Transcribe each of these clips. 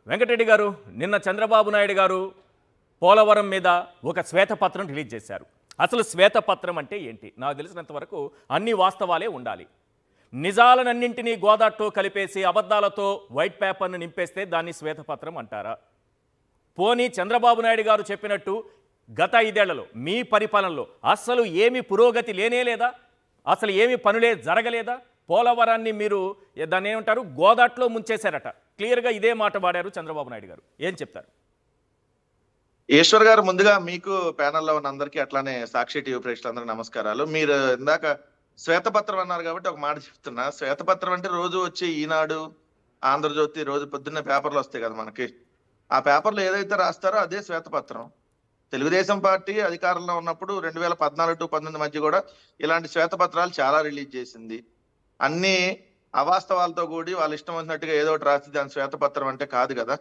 వెంకటరెడ్డి గారు నిన్న చంద్రబాబు నాయుడు గారు పోలవరం మీద ఒక శ్వేతపత్రం రిలీజ్ చేశారు అసలు శ్వేతపత్రం అంటే ఏంటి నాకు తెలిసినంత వరకు అన్ని వాస్తవాలే ఉండాలి నిజాలనన్నింటినీ గోదాట్లో కలిపేసి అబద్ధాలతో వైట్ పేపర్ను నింపేస్తే దాన్ని శ్వేతపత్రం అంటారా పోనీ చంద్రబాబు నాయుడు గారు చెప్పినట్టు గత ఐదేళ్లలో మీ పరిపాలనలో అసలు ఏమి పురోగతి లేనే లేదా అసలు ఏమి పనులే జరగలేదా పోలవరాన్ని మీరు ఏ- దాన్ని ఏమంటారు గోదాట్లో ముంచేశారట క్లియర్గా ఇదే మాట వాడారు చంద్రబాబు నాయుడు గారు ఏం చెప్తారు ఈశ్వర్ గారు ముందుగా మీకు ప్యానెల్లో ఉన్న అందరికీ అట్లానే సాక్షి టీవీ ప్రేక్షకులందరూ నమస్కారాలు మీరు ఇందాక శ్వేతపత్రం అన్నారు కాబట్టి ఒక మాట చెప్తున్నా శ్వేతపత్రం అంటే రోజు వచ్చి ఈనాడు ఆంధ్రజ్యోతి రోజు పొద్దున్న పేపర్లు వస్తాయి కదా మనకి ఆ పేపర్లో ఏదైతే రాస్తారో అదే శ్వేతపత్రం తెలుగుదేశం పార్టీ అధికారంలో ఉన్నప్పుడు రెండు వేల పద్నాలుగు టు పంతొమ్మిది మధ్య కూడా ఇలాంటి శ్వేతపత్రాలు చాలా రిలీజ్ చేసింది అన్ని అవాస్తవాలతో కూడి వాళ్ళు ఇష్టం వచ్చినట్టుగా ఏదో ఒకటి రాసి దాని శ్వేతపత్రం అంటే కాదు కదా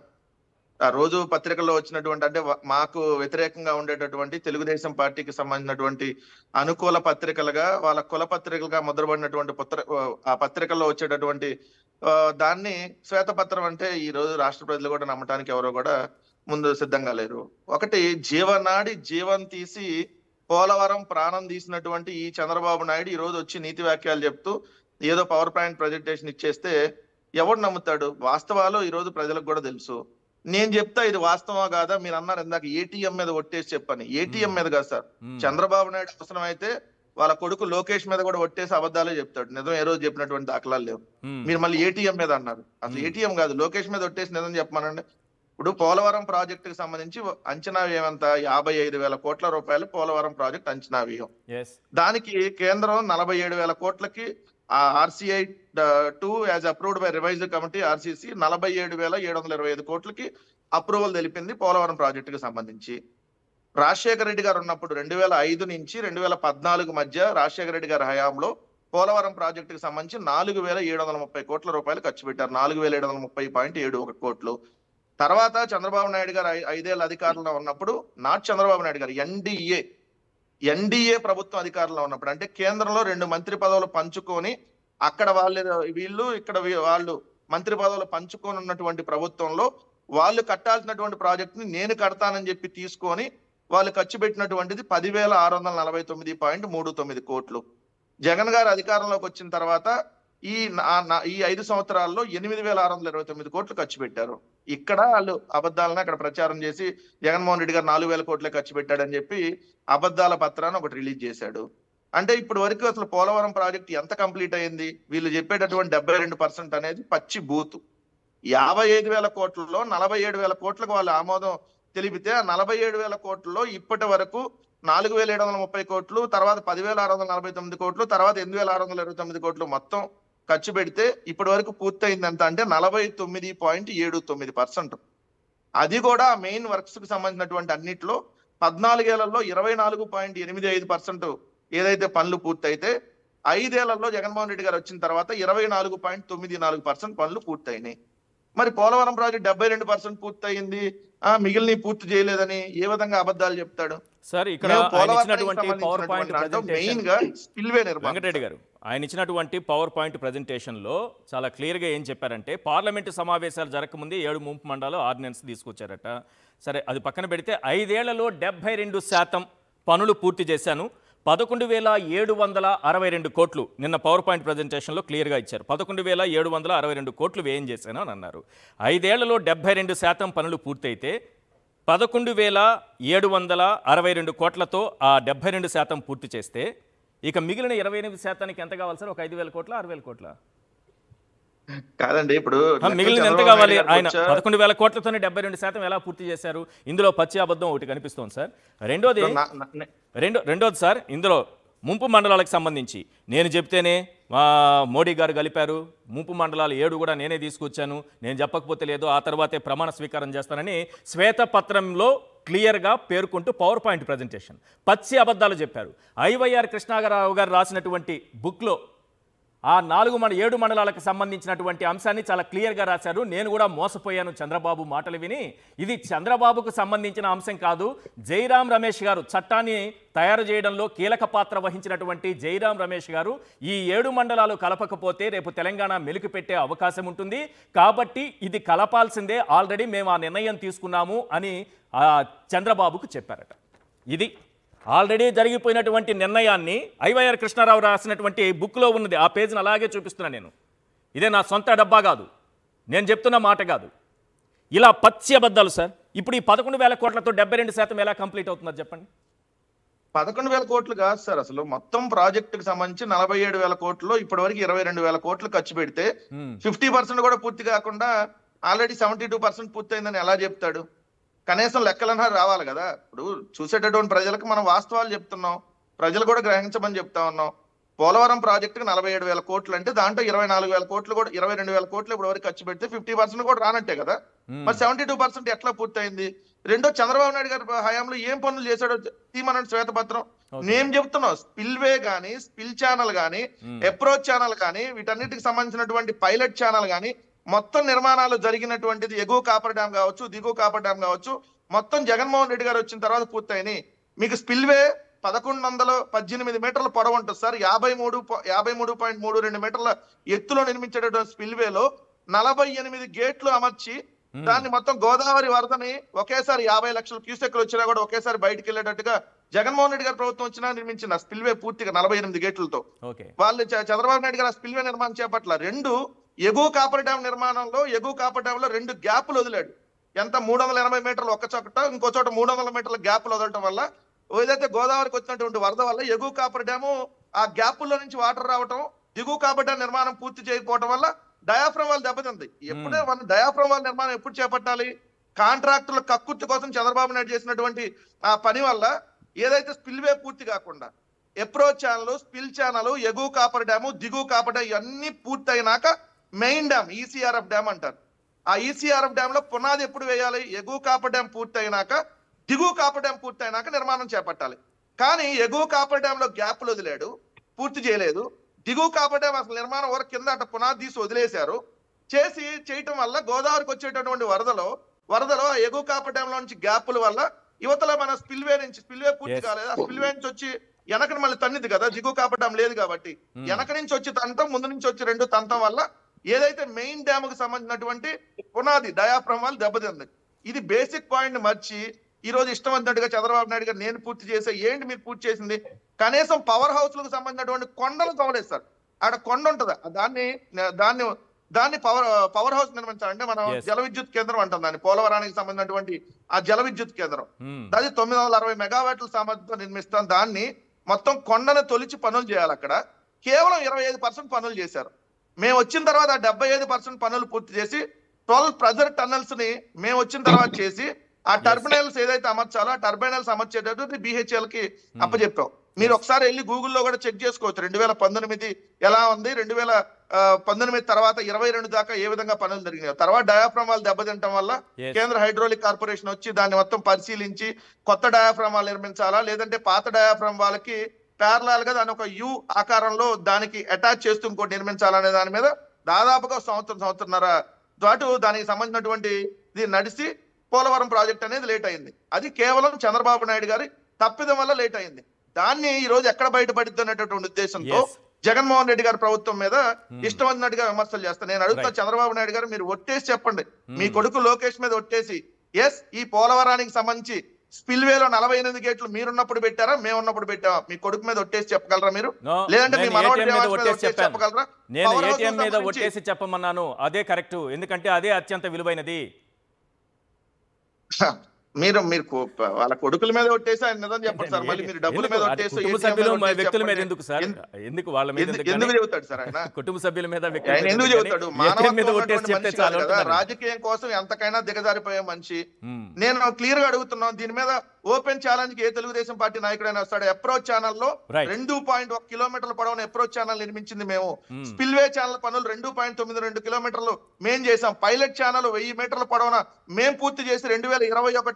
ఆ రోజు పత్రికల్లో వచ్చినటువంటి అంటే వ- మాకు వ్యతిరేకంగా ఉండేటటువంటి తెలుగుదేశం పార్టీకి సంబంధించినటువంటి అనుకూల పత్రికలుగా వాళ్ళ కుల పత్రికలుగా ముద్రపడినటువంటి పత్ర ఆ పత్రికల్లో వచ్చేటటువంటి ఆ, దాన్ని శ్వేతపత్రం అంటే ఈ రోజు రాష్ట్ర ప్రజలు కూడా నమ్మటానికి ఎవరో కూడా ముందు సిద్ధంగా లేరు ఒకటి జీవనాడి జీవం తీసి పోలవరం ప్రాణం తీసినటువంటి ఈ చంద్రబాబు నాయుడు ఈ రోజు వచ్చి నీతి వాక్యాలు చెప్తూ ఏదో పవర్ పాయింట్ ప్రజెంటేషన్ ఇచ్చేస్తే ఎవడు నమ్ముతాడు వాస్తవాలు ఈ రోజు ప్రజలకు కూడా తెలుసు నేను చెప్తా ఇది వాస్తవా కాదా మీరు అన్నారు ఇందాక ఏటీఎం మీద ఒట్టేసి చెప్పని ఏటీఎం మీద కాదు సార్ మ్మ్. చంద్రబాబు నాయుడు అవసరం అయితే వాళ్ళ కొడుకు లోకేష్ మీద కూడా ఒట్టేసి అబద్ధాలే చెప్తాడు నిజం ఏ రోజు చెప్పినటువంటి దాఖలాలు లేవు మ్మ్. మీరు మళ్ళీ ఏటీఎం మీద అన్నారు అసలు మ్మ్. ఏటీఎం కాదు లోకేష్ మీద ఒట్టేసి నిజం చెప్పమనండి ఇప్పుడు పోలవరం ప్రాజెక్ట్ కి సంబంధించి అంచనా వ్యయం ఎంత యాభై ఐదు వేల కోట్ల రూపాయలు పోలవరం ప్రాజెక్ట్ అంచనా వ్యయం Yes. దానికి కేంద్రం నలభై ఏడు వేల కోట్లకి ఆ RCI two as approved by revised committee RCC నలభై ఏడు వేల ఏడు వందల ఇరవై ఐదు కోట్లకి అప్రూవల్ తెలిపింది పోలవరం ప్రాజెక్టుకి సంబంధించి రాజశేఖర రెడ్డి గారు ఉన్నప్పుడు రెండు వేల ఐదు నుంచి రెండు వేల పద్నాలుగు మధ్య రాజశేఖర రెడ్డి గారి హయాంలో పోలవరం ప్రాజెక్టుకి సంబంధించి నాలుగు వేల ఏడు వందల ముప్పై కోట్ల రూపాయలు ఖర్చు పెట్టారు నాలుగు వేల ఏడు వందల ముప్పై పాయింట్ ఏడు ఒక కోట్లు తర్వాత చంద్రబాబు నాయుడు గారు ఐ- ఐదేళ్ల అధికారంలో ఉన్నప్పుడు నాట్ చంద్రబాబు నాయుడు గారు ఎన్డీఏ ఎన్డీఏ ప్రభుత్వం అధికారంలో ఉన్నప్పుడు అంటే కేంద్రంలో రెండు మంత్రి పదవులు పంచుకొని అక్కడ వాళ్ళు వీళ్ళు ఇక్కడ వీ- వాళ్ళు మంత్రి పదవులు పంచుకొని ఉన్నటువంటి ప్రభుత్వంలో వాళ్ళు కట్టాల్సినటువంటి ప్రాజెక్ట్ ని నేను కడతానని చెప్పి తీసుకొని వాళ్ళు ఖర్చు పెట్టినటువంటిది పదివేల ఆరు వందల నలభై తొమ్మిది పాయింట్ మూడు తొమ్మిది కోట్లు జగన్ గారు అధికారంలోకి వచ్చిన తర్వాత ఈ నా- నా- ఈ ఐదు సంవత్సరాల్లో ఎనిమిది వేల ఆరు వందల ఇరవై తొమ్మిది కోట్లు ఖర్చు పెట్టారు ఇక్కడ వాళ్ళు అబద్ధాలను అక్కడ ప్రచారం చేసి జగన్మోహన్ రెడ్డి గారు నాలుగు వేల కోట్లే ఖర్చు పెట్టాడని చెప్పి అబద్ధాల పత్రాన్ని ఒకటి రిలీజ్ చేశాడు అంటే ఇప్పటి వరకు అసలు పోలవరం ప్రాజెక్ట్ ఎంత కంప్లీట్ అయింది వీళ్ళు చెప్పేటటువంటి డెబ్బై రెండు పర్సెంట్ అనేది పచ్చి బూతు యాభై ఐదు వేల కోట్లలో నలభై ఏడు వేల కోట్లకు వాళ్ళు ఆమోదం తెలిపితే ఆ నలభై ఏడు వేల కోట్లలో ఇప్పటి వరకు నాలుగు వేల ఏడు వందల ముప్పై కోట్లు తర్వాత పదివేల ఆరు వందల నలభై తొమ్మిది కోట్లు తర్వాత ఎనిమిది వేల ఆరు వందల ఇరవై తొమ్మిది కోట్లు మొత్తం ఖర్చు పెడితే ఇప్పటి వరకు పూర్తయింది ఎంత అంటే నలభై తొమ్మిది పాయింట్ ఏడు తొమ్మిది పర్సెంట్ అది కూడా మెయిన్ వర్క్స్ కి సంబంధించినటువంటి అన్నిట్లో పద్నాలుగేళ్లలో ఇరవై నాలుగు పాయింట్ ఎనిమిది ఐదు పర్సెంట్ ఏదైతే పనులు పూర్తయితే ఐదేళ్లలో జగన్మోహన్ రెడ్డి గారు వచ్చిన తర్వాత ఇరవై నాలుగు పాయింట్ తొమ్మిది నాలుగు పర్సెంట్ పనులు పూర్తయినాయి మరి పోలవరం ప్రాజెక్ట్ డెబ్బై రెండు పర్సెంట్ పూర్తయింది ఆ మిగిలిన పూర్తి చేయలేదని ఏ విధంగా అబద్ధాలు చెప్తాడు సార్ ఇక్కడ మేము ఆయన పోలవరానికి ఇచ్చినటువంటి పవర్ పాయింట్ సంబంధించినటువంటి దాంట్లో మెయిన్ ప్రజెంటేషన్ గా స్పిల్వే నిర్మాణం వెంకటరెడ్డి గారు ఆయన ఇచ్చినటువంటి పవర్ పాయింట్ ప్రజెంటేషన్లో చాలా క్లియర్గా ఏం చెప్పారంటే పార్లమెంటు సమావేశాలు జరగకముందే ఏడు ముంపు మండలం ఆర్డినెన్స్ తీసుకొచ్చారట సరే అది పక్కన పెడితే ఐదేళ్లలో డెబ్బై రెండు శాతం పనులు పూర్తి చేశాను పదకొండు వేల ఏడు వందల అరవై రెండు కోట్లు నిన్న పవర్ పాయింట్ ప్రజెంటేషన్లో క్లియర్గా ఇచ్చారు పదకొండు వేల ఏడు వందల అరవై రెండు కోట్లు వ్యయం చేశాను అని అన్నారు ఐదేళ్లలో డెబ్బై రెండు శాతం పనులు పూర్తయితే పదకొండు వేల ఏడు వందల అరవై రెండు కోట్లతో ఆ డెబ్బై రెండు శాతం పూర్తి చేస్తే ఇక మిగిలిన ఇరవై ఎనిమిది శాతానికి ఎంత కావాలి సార్ ఒక ఐదు వేల కోట్ల ఆరు వేల కోట్ల కాదండి ఇప్పుడు ఆ, మిగిలిన ఎంత చంద్రబాబు కావాలి నాయుడు ఆయన గారికి వచ్చా- పదకొండు వేల కోట్లతోనే డెబ్బై రెండు శాతం ఎలా పూర్తి చేశారు ఇందులో పచ్చి అబద్ధం ఒకటి కనిపిస్తోంది సార్ రెండోది నా- నా- నే- రెండో రెండోది సార్ ఇందులో ముంపు మండలాలకు సంబంధించి నేను చెప్తేనే మా మోడీ గారు కలిపారు ముంపు మండలాలు ఏడు కూడా నేనే తీసుకొచ్చాను నేను చెప్పకపోతే లేదు ఆ తర్వాతే ప్రమాణ స్వీకారం చేస్తానని శ్వేతపత్రంలో క్లియర్గా పేర్కొంటూ పవర్ పాయింట్ ప్రజెంటేషన్ పచ్చి అబద్ధాలు చెప్పారు ఐవైఆర్ కృష్ణాగరావు గారు రాసినటువంటి బుక్లో ఆ నాలుగు మన ఏడు మండలాలకు సంబంధించినటువంటి అంశాన్ని చాలా క్లియర్గా రాశారు నేను కూడా మోసపోయాను చంద్రబాబు మాటలు విని ఇది చంద్రబాబుకు సంబంధించిన అంశం కాదు జైరాం రమేష్ గారు చట్టాన్ని తయారు చేయడంలో కీలక పాత్ర వహించినటువంటి జైరాం రమేష్ గారు ఈ ఏడు మండలాలు కలపకపోతే రేపు తెలంగాణ మెలుకు పెట్టే అవకాశం ఉంటుంది కాబట్టి ఇది కలపాల్సిందే ఆల్రెడీ మేము ఆ నిర్ణయం తీసుకున్నాము అని ఆ, చంద్రబాబుకు చెప్పారట ఇది ఆల్రెడీ జరిగిపోయినటువంటి నిర్ణయాన్ని ఐవైఆర్ కృష్ణారావు రాసినటువంటి బుక్లో ఉన్నది ఆ పేజీని అలాగే చూపిస్తున్నా నేను ఇదే నా సొంత డబ్బా కాదు నేను చెప్తున్న మాట కాదు ఇలా పచ్చి అబద్ధాలు సార్ ఇప్పుడు ఈ పదకొండు వేల కోట్లతో డెబ్బై రెండు శాతం ఎలా కంప్లీట్ అవుతుందో చెప్పండి పదకొండు వేల కోట్లు కాదు సార్ అసలు మొత్తం ప్రాజెక్టుకి సంబంధించి నలభై ఏడు వేల కోట్లు ఇప్పటి వరకు ఇరవై రెండు వేల కోట్లు ఖర్చు పెడితే మ్మ్. ఫిఫ్టీ పర్సెంట్ కూడా పూర్తి కాకుండా ఆల్రెడీ సెవెంటీ టూ పర్సెంట్ పూర్తయిందని ఎలా చెప్తాడు కనీసం లెక్కలన్నా రావాలి కదా ఇప్పుడు చూసేటటువంటి ప్రజలకు మనం వాస్తవాలు చెప్తున్నాం ప్రజలు కూడా గ్రహించమని చెప్తా ఉన్నాం పోలవరం ప్రాజెక్టుకి నలభై ఏడు వేల కోట్లు అంటే దాంట్లో ఇరవై నాలుగు వేల కోట్లు కూడా ఇరవై రెండు వేల కోట్లు ఇప్పుడు వరకు ఖర్చు పెడితే ఫిఫ్టీ పర్సెంట్ కూడా రానట్టే కదా మ్మ్. మరి సెవెంటీ టూ పర్సెంట్ ఎట్లా పూర్తయింది రెండో చంద్రబాబు నాయుడు గారి హయాంలో ఏం పనులు చేశాడో తీమనండి శ్వేతపత్రం Okay. నేను చెప్తున్నాం స్పిల్వే గానీ స్పిల్ ఛానల్ గానీ Hmm. అప్రోచ్ ఛానల్ గానీ వీటన్నిటికి సంబంధించినటువంటి పైలట్ ఛానల్ గానీ మొత్తం నిర్మాణాలు జరిగినటువంటిది ఎగువ కాపర్ డ్యామ్ కావచ్చు దిగువ కాపర్ డ్యామ్ కావచ్చు మొత్తం జగన్మోహన్ రెడ్డి గారు వచ్చిన తర్వాత పూర్తయినాయి మీకు స్పిల్వే పదకొండు వందల పద్దెనిమిది మీటర్ల పొడవు ఉంటుంది సార్ యాభై మూడు పా- యాభై మూడు పాయింట్ మూడు రెండు మీటర్ల ఎత్తులో నిర్మించేటటువంటి స్పిల్వేలో నలభై ఎనిమిది గేట్లు అమర్చి Hmm. దాన్ని మొత్తం గోదావరి వరదని ఒకేసారి యాభై లక్షల క్యూసెక్లు వచ్చినా కూడా ఒకేసారి బయటికి వెళ్ళేటట్టుగా జగన్మోహన్ రెడ్డి గారి ప్రభుత్వం వచ్చినా నిర్మించిన స్పిల్వే పూర్తిగా నలభై ఎనిమిది గేట్లతో ఓకే వాళ్ళు చ- చంద్రబాబు నాయుడు గారు ఆ స్పిల్వే నిర్మాణం చేపట్ల రెండు ఎగువ కాపర్ డ్యామ్ నిర్మాణంలో ఎగువ కాపర్ డ్యామ్ లో రెండు గ్యాపులు వదిలాడు ఎంత మూడు వందల ఎనభై మీటర్లు ఒక చోట ఇంకో చోట మూడు వందల మీటర్ల గ్యాపులు వదలటం వల్ల ఏదైతే గోదావరికి వచ్చినటువంటి వరద వల్ల ఎగువ కాపర్ డ్యాము ఆ గ్యాపుల్లో నుంచి వాటర్ రావటం దిగువ కాపర్ డ్యామ్ నిర్మాణం పూర్తి చేయకపోవడం వల్ల డయాఫ్రమ్ వాళ్ళు దెబ్బతింది ఎప్పుడే మన డయాఫ్రమ్ వాళ్ళ నిర్మాణం ఎప్పుడు చేపట్టాలి కాంట్రాక్టుల కక్కుర్తి కోసం చంద్రబాబు నాయుడు చేసినటువంటి ఆ పని వల్ల ఏదైతే స్పిల్వే పూర్తి కాకుండా అప్రోచ్ ఛానల్ స్పిల్ ఛానల్ ఎగువ కాపర్ డ్యాము దిగువ కాపర్ డ్యామ్ ఇవన్నీ పూర్తయినాక మెయిన్ డ్యామ్ ఈసీఆర్ఎఫ్ డ్యామ్ అంటారు ఆ ఈసీఆర్ఎఫ్ డ్యామ్ లో పునాది ఎప్పుడు వేయాలి ఎగువ కాపర్ డ్యామ్ పూర్తయినాక దిగువ కాపర్ డ్యామ్ పూర్తయినాక నిర్మాణం చేపట్టాలి కానీ ఎగువ కాపర్ డ్యామ్ లో గ్యాప్లు వదిలాడు పూర్తి చేయలేదు దిగువ కాపర్ డ్యామ్ అసలు నిర్మాణం వరకు కింద అట పునాది తీసి వదిలేశారు చేసి చేయటం వల్ల గోదావరికి వచ్చేటటువంటి వరదలో వరదలో ఆ ఎగువ కాపర్ డ్యామ్ లో నుంచి గ్యాపుల వల్ల యువతల మన స్పిల్వే నుంచి స్పిల్వే పూర్తి Yes. కాలేదు ఆ స్పిల్వే నుంచి వచ్చి వెనకని మళ్ళీ తన్నిది కదా దిగువ కాపర్ డ్యామ్ లేదు కాబట్టి Hmm. వెనక నుంచి వచ్చి తంతం ముందు నుంచి వచ్చి రెండు తంతం వల్ల ఏదైతే మెయిన్ డ్యామ్ కు సంబంధించినటువంటి పునాది డయాఫ్రమ్ వాళ్ళు దెబ్బతింది ఇది బేసిక్ పాయింట్ మర్చి ఈ రోజు ఇష్టం వచ్చినట్టుగా చంద్రబాబు నాయుడు గారు నేను పూర్తి చేసే ఏంటి మీరు పూర్తి చేసింది కనీసం పవర్ హౌస్ లకు సంబంధించినటువంటి కొండలు తవ్వలేదు సార్ ఆడ కొండ ఉంటది దాన్ని దాన్ని దాన్ని పవర్ పవర్ హౌస్ నిర్మించాలంటే మనం Yes. జల విద్యుత్ కేంద్రం అంటాం దాన్ని పోలవరానికి సంబంధించినటువంటి ఆ జల విద్యుత్ కేంద్రం మ్మ్. అది తొమ్మిది వందల అరవై మెగావాట్ల సామర్థ్యంతో నిర్మిస్తాం దాన్ని మొత్తం కొండను తొలిచి పనులు చేయాలి అక్కడ కేవలం ఇరవై ఐదు పర్సెంట్ పనులు చేశారు మేము వచ్చిన తర్వాత ఆ డెబ్బై ఐదు పర్సెంట్ పనులు పూర్తి చేసి ట్వెల్వ్ ప్రెజర్ టన్నల్స్ ని మేము వచ్చిన తర్వాత చేసి ఆ టర్మినల్స్ ఏదైతే అమర్చాలో ఆ టర్మినల్స్ అమర్చేటట్టు బిహెచ్ఎల్ కి అప్పచెప్పాం మీరు ఒకసారి వెళ్ళి గూగుల్లో కూడా చెక్ చేసుకోవచ్చు రెండు వేల పంతొమ్మిది ఎలా ఉంది రెండు వేల ఆ, పంతొమ్మిది తర్వాత ఇరవై రెండు దాకా ఏ విధంగా పనులు జరిగినాయి తర్వాత డయాఫ్రమ్ వాళ్ళు దెబ్బతింటం వల్ల Yes. కేంద్ర హైడ్రోలిక్ కార్పొరేషన్ వచ్చి దాన్ని మొత్తం పరిశీలించి కొత్త డయాఫ్రమ్ వాళ్ళు నిర్మించాలా లేదంటే పాత డయాఫ్రమ్ వాళ్ళకి ప్యారలాల్ గా దాని ఒక యు ఆకారంలో దానికి అటాచ్ చేస్తూ ఇంకోటి నిర్మించాలనే దాని మీద దాదాపుగా సంవత్సరం సంవత్సరంన్నర పాటు దానికి సంబంధించినటువంటి ఇది నడిచి పోలవరం ప్రాజెక్ట్ అనేది లేట్ అయింది అది కేవలం చంద్రబాబు నాయుడు గారి తప్పిదం వల్ల లేట్ అయింది దాన్ని ఈ రోజు ఎక్కడ బయటపడిద్ది అనేటటువంటి ఉద్దేశంతో Yes. జగన్మోహన్ రెడ్డి గారి ప్రభుత్వం మీద ఇష్టం వచ్చినట్టుగా విమర్శలు చేస్తాను నేను అడుగుతా Right. చంద్రబాబు నాయుడు గారు మీరు ఒట్టేసి చెప్పండి మీ కొడుకు లోకేష్ మీద ఒట్టేసి ఎస్ ఈ పోలవరానికి సంబంధించి స్పిల్వేలో నలభై ఎనిమిది గేట్లు మీరున్నప్పుడు పెట్టారా మేము ఉన్నప్పుడు పెట్టావా మీ కొడుకు మీద ఒట్టేసి చెప్పగలరా మీరు No, లేదంటే మీ నేను మనోడి ATM మీద దేవాస్ మీద ఒట్టేసి ఒట్టేసి చెప్పాను. చెప్పగలరా నేను Power House ఏటీఎం మీద సంబంధించి- ఒట్టేసి చెప్పమన్నాను అదే కరెక్ట్ ఎందుకంటే అదే అత్యంత విలువైనది మీరు మీరు కో- వాళ్ళ కొడుకుల మీద ఒట్టేసి ఆయన నిజం చెప్పండి సార్ మళ్ళీ మీరు డబ్బుల మీద ఎందుకు? అది ఒట్టేసి కుటుంబ ATM సభ్యులు మీద ఒట్టేసి వ్యక్తుల మీద చెప్పండి. ఎందుకు సార్ ఎందు- ఎందుకు వాళ్ళ మీద ఎందు- ఎందుకు ఎందుకు కానీ? చెబుతాడు సార్ ఆయన కుటుంబ సభ్యుల మీద వ్యక్తుల ఆయన మీద ఎందుకు ఎందుకు చెబుతాడు కానీ? ATM మీద మానవత్వం ఒట్టేసి ఉన్నటువంటి చెప్తే మనిషి చాలు కాదు కదా అంటున్నాను. రాజకీయం కోసం ఎంతకైనా దిగజారిపోయే మనిషి మ్మ్. నేను క్లియర్ గా అడుగుతున్నాను దీని మీద ఓపెన్ ఛాలెంజ్ కి ఏ తెలుగుదేశం పార్టీ నాయకుడైనా వస్తాడు అప్రోచ్ ఛానల్ లో Right. రెండు పాయింట్ ఒక కిలోమీటర్ల పొడవున అప్రోచ్ ఛానల్ నిర్మించింది మేము Hmm. స్పిల్వే ఛానల్ పనులు రెండు పాయింట్ తొమ్మిది రెండు కిలోమీటర్లు మేం చేసాం పైలట్ ఛానల్ వెయ్యి మీటర్ల పొడవున మేం పూర్తి చేసి రెండు వేల ఇరవై ఒకటి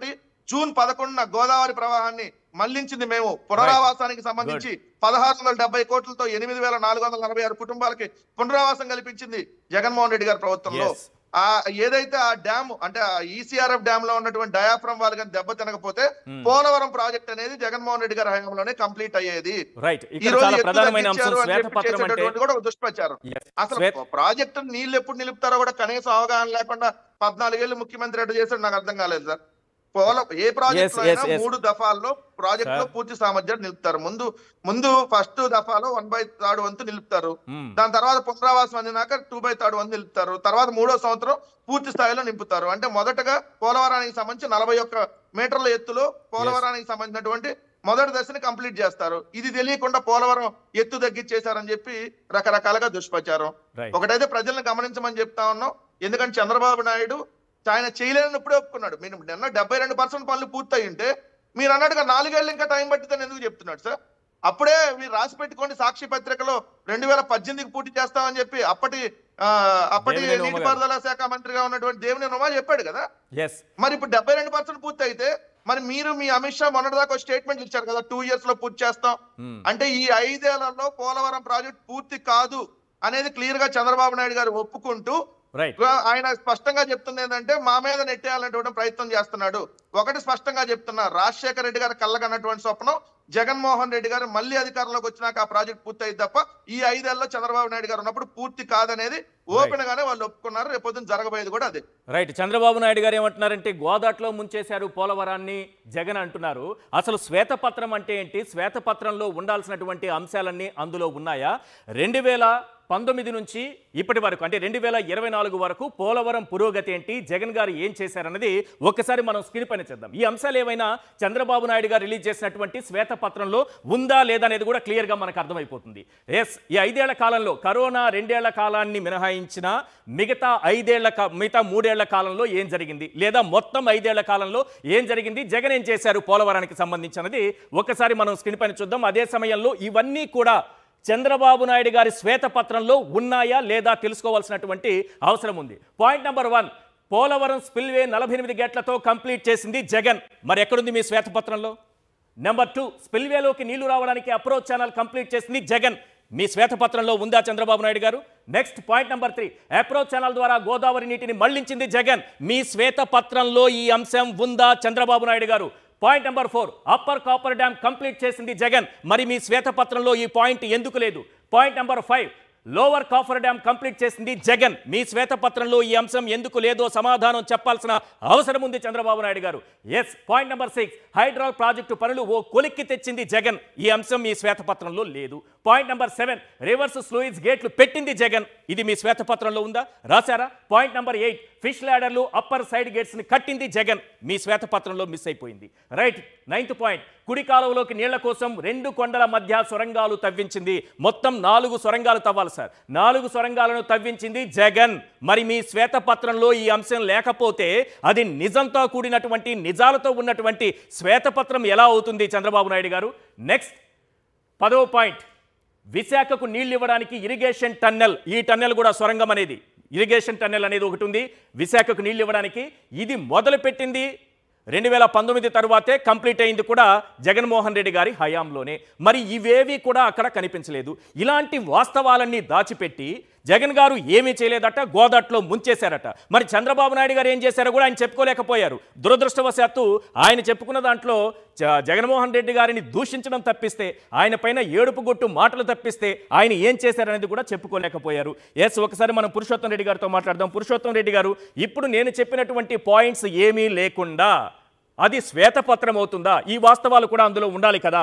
జూన్ పదకొండున గోదావరి ప్రవాహాన్ని మళ్లించింది మేము పునరావాసానికి సంబంధించి పదహారు వందల డెబ్బై కోట్లతో ఎనిమిది వేల నాలుగు వందల నలభై ఆరు కుటుంబాలకి పునరావాసం కల్పించింది జగన్మోహన్ రెడ్డి గారి ప్రభుత్వంలో Yes. ఆ ఏదైతే ఆ డ్యామ్ అంటే ఈసీఆర్ఎఫ్ డ్యామ్ లో ఉన్నటువంటి డయాఫ్రమ్ వాళ్ళు కానీ దెబ్బ తినకపోతే Hmm. పోలవరం ప్రాజెక్ట్ అనేది జగన్మోహన్ రెడ్డి గారి హయాంలోనే కంప్లీట్ అయ్యేది రైట్ ఈ ఇక్కడ రోజు చాలా ఎత్తు ప్రధానమైన అంశం తగ్గించారు అని చెప్పి శ్వేతపత్రం అంటే చేసేటటువంటి కూడా ఒక దుష్ప్రచారం Yes. అసలు శ్వేత- ప్రాజెక్టు నీళ్లు ఎప్పుడు నిలుపుతారో కూడా కనీసం అవగాహన లేకుండా పద్నాలుగేళ్ళు ముఖ్యమంత్రి ఎటు చేశాడు నాకు అర్థం కాలేదు సార్ పోల ఏ ప్రాజెక్ట్ Yes, yes, yes. మూడు దఫాల్లో ప్రాజెక్ట్ లో Sir. పూర్తి సామర్థ్యాన్ని నిలుపుతారు ముందు ముందు ఫస్ట్ దఫాలో వన్ బై థర్డ్ వంతు నిలుపుతారు మ్మ్. దాని తర్వాత పునరావాసం అందినాక టూ బై థర్డ్ వంతు నిలుపుతారు తర్వాత మూడో సంవత్సరం పూర్తి స్థాయిలో నింపుతారు అంటే మొదటగా పోలవరానికి సంబంధించి నలభై ఒక్క మీటర్ల ఎత్తులో పోలవరానికి సంబంధించినటువంటి మొదటి దశని కంప్లీట్ చేస్తారు ఇది తెలియకుండా పోలవరం ఎత్తు తగ్గించేశారని చెప్పి రకరకాలుగా దుష్ప్రచారం రైట్ ఒకటైతే ప్రజలను గమనించమని చెప్తా ఉన్నాం ఎందుకంటే చంద్రబాబు నాయుడు ఆయన చేయలేనప్పుడే ఒప్పుకున్నాడు మీరు నిన్న డెబ్బై రెండు పర్సెంట్ పనులు పూర్తయి ఉంటే మీరు అన్నట్టుగా నాలుగేళ్ళు ఇంకా టైం పట్టిందని ఎందుకు చెప్తున్నాడు సార్ అప్పుడే మీరు రాసి పెట్టుకోండి సాక్షి పత్రికలో రెండు వేల పద్దెనిమిదికి పూర్తి చేస్తామని చెప్పి అప్పటి ఆ, అప్పటి దేవినేని ఉమ గారు. నీటిపారుదల శాఖ మంత్రిగా ఉన్నటువంటి దేవినేని ఉమా చెప్పాడు కదా ఎస్ మరి ఇప్పుడు డెబ్బై రెండు పర్సెంట్ పూర్తి అయితే మరి మీరు మీ అమిత్ షా మొన్నటిదాకా స్టేట్మెంట్ ఇచ్చారు కదా టూ ఇయర్స్ లో పూర్తి చేస్తాం అంటే ఈ ఐదేళ్లలో పోలవరం ప్రాజెక్ట్ పూర్తి కాదు అనేది క్లియర్ గా చంద్రబాబు నాయుడు గారు ఒప్పుకుంటూ రైట్ ఆయన స్పష్టంగా చెప్తుంది ఏంటంటే మా మీద నెట్టేయాలనేటువంటి ప్రయత్నం చేస్తున్నాడు ఒకటి స్పష్టంగా చెప్తున్నా రాజశేఖర రెడ్డి గారు కళ్ళగన్నటువంటి స్వప్నం జగన్మోహన్ రెడ్డి గారు మళ్ళీ అధికారంలోకి వచ్చినాక ఆ ప్రాజెక్ట్ పూర్తి అయింది తప్ప ఈ ఐదేళ్లలో చంద్రబాబు నాయుడు గారు ఉన్నప్పుడు పూర్తి కాదనేది ఓపెన్ గానే వాళ్ళు ఒప్పుకున్నారు రేపు పొద్దున్న జరగబోయేది కూడా అదే రైట్ చంద్రబాబు నాయుడు గారు ఏమంటున్నారంటే గోదాట్లో ముంచేశారు పోలవరాన్ని జగన్ అంటున్నారు అసలు శ్వేతపత్రం అంటే ఏంటి శ్వేతపత్రంలో ఉండాల్సినటువంటి అంశాలన్నీ అందులో ఉన్నాయా రెండు వేల పంతొమ్మిది నుంచి ఇప్పటి వరకు అంటే రెండు వేల ఇరవై నాలుగు వరకు పోలవరం పురోగతి ఏంటి జగన్ గారు ఏం చేశారన్నది ఒక్కసారి మనం స్క్రీన్ పైన చేద్దాం ఈ అంశాలు ఏమైనా చంద్రబాబు నాయుడు గారు రిలీజ్ చేసినటువంటి శ్వేతపత్రంలో ఉందా లేదా అనేది కూడా క్లియర్గా మనకు అర్థమైపోతుంది ఎస్ ఈ ఐదేళ్ల కాలంలో కరోనా రెండేళ్ల కాలాన్ని మినహాయించిన మిగతా ఐదేళ్ల కా- మిగతా మూడేళ్ల కాలంలో ఏం జరిగింది లేదా మొత్తం ఐదేళ్ల కాలంలో ఏం జరిగింది జగన్ ఏం చేశారు పోలవరానికి సంబంధించినది ఒకసారి మనం స్క్రీన్ పైన చూద్దాం అదే సమయంలో ఇవన్నీ కూడా చంద్రబాబు నాయుడు గారి శ్వేతపత్రంలో ఉన్నాయా లేదా తెలుసుకోవాల్సినటువంటి అవసరం ఉంది point number one Polavaram spillway నలభై ఎనిమిది గేట్లతో కంప్లీట్ చేసింది జగన్ మరి ఎక్కడుంది మీ శ్వేతపత్రంలో నెంబర్ టూ స్పిల్వేలోకి నీళ్లు రావడానికి అప్రోచ్ ఛానల్ కంప్లీట్ చేసింది జగన్ మీ శ్వేతపత్రంలో ఉందా చంద్రబాబు నాయుడు గారు next point number three approach channel ద్వారా గోదావరి నీటిని మళ్లించింది జగన్ మీ శ్వేతపత్రంలో ఈ అంశం ఉందా చంద్రబాబు నాయుడు గారు point number four upper coffer dam complete చేసింది జగన్ మరి మీ శ్వేతపత్రంలో ఈ పాయింట్ ఎందుకు లేదు point number five lower coffer dam complete చేసింది జగన్ మీ శ్వేతపత్రంలో ఈ అంశం ఎందుకు లేదో సమాధానం చెప్పాల్సిన అవసరం ఉంది చంద్రబాబు నాయుడు గారు yes point number six hydro project పనులు ఓ కొలిక్కి తెచ్చింది జగన్ ఈ అంశం మీ శ్వేతపత్రంలో లేదు point number seven reverse sluice గేట్లు పెట్టింది జగన్ ఇది మీ శ్వేతపత్రంలో ఉందా రాశారా పాయింట్ నెంబర్ ఎయిట్ ఫిష్ ల్యాడర్లు అప్పర్ సైడ్ గేట్స్ ని కట్టింది జగన్ మీ శ్వేతపత్రంలో మిస్ అయిపోయింది రైట్ నైన్త్ పాయింట్ కుడి కాలువలోకి నీళ్ల కోసం రెండు కొండల మధ్య సొరంగాలు తవ్వించింది మొత్తం నాలుగు సొరంగాలు తవ్వాలి సార్ నాలుగు సొరంగాలను తవ్వించింది జగన్ మరి మీ శ్వేతపత్రంలో ఈ అంశం లేకపోతే అది నిజంతో కూడినటువంటి నిజాలతో ఉన్నటువంటి శ్వేతపత్రం ఎలా అవుతుంది చంద్రబాబు నాయుడు గారు నెక్స్ట్ పదవ పాయింట్ విశాఖకు నీళ్లు ఇవ్వడానికి ఇరిగేషన్ టన్నెల్ ఈ టన్నెల్ కూడా సొరంగం అనేది ఇరిగేషన్ టన్నెల్ అనేది ఒకటి ఉంది విశాఖకు నీళ్లు ఇవ్వడానికి ఇది మొదలుపెట్టింది రెండు వేల పంతొమ్మిది తరువాతే కంప్లీట్ అయింది కూడా జగన్మోహన్ రెడ్డి గారి హయాంలోనే మరి ఇవేవి కూడా అక్కడ కనిపించలేదు ఇలాంటి వాస్తవాలన్నీ దాచిపెట్టి జగన్ గారు ఏమీ చేయలేదట గోదాట్లో ముంచేశారట మరి చంద్రబాబు నాయుడు గారు ఏం చేశారో కూడా ఆయన చెప్పుకోలేకపోయారు దురదృష్టవశాత్తు ఆయన చెప్పుకున్న దాంట్లో జ- జగన్మోహన్ రెడ్డి గారిని దూషించడం తప్పిస్తే ఆయన పైన ఏడుపు గొట్టు మాటలు తప్పిస్తే ఆయన ఏం చేశారనేది కూడా చెప్పుకోలేకపోయారు ఎస్ ఒకసారి మనం పురుషోత్తం రెడ్డి గారితో మాట్లాడదాం పురుషోత్తం రెడ్డి గారు ఇప్పుడు నేను చెప్పినటువంటి పాయింట్స్ ఏమీ లేకుండా అది శ్వేతపత్రం అవుతుందా ఈ వాస్తవాలు కూడా అందులో ఉండాలి కదా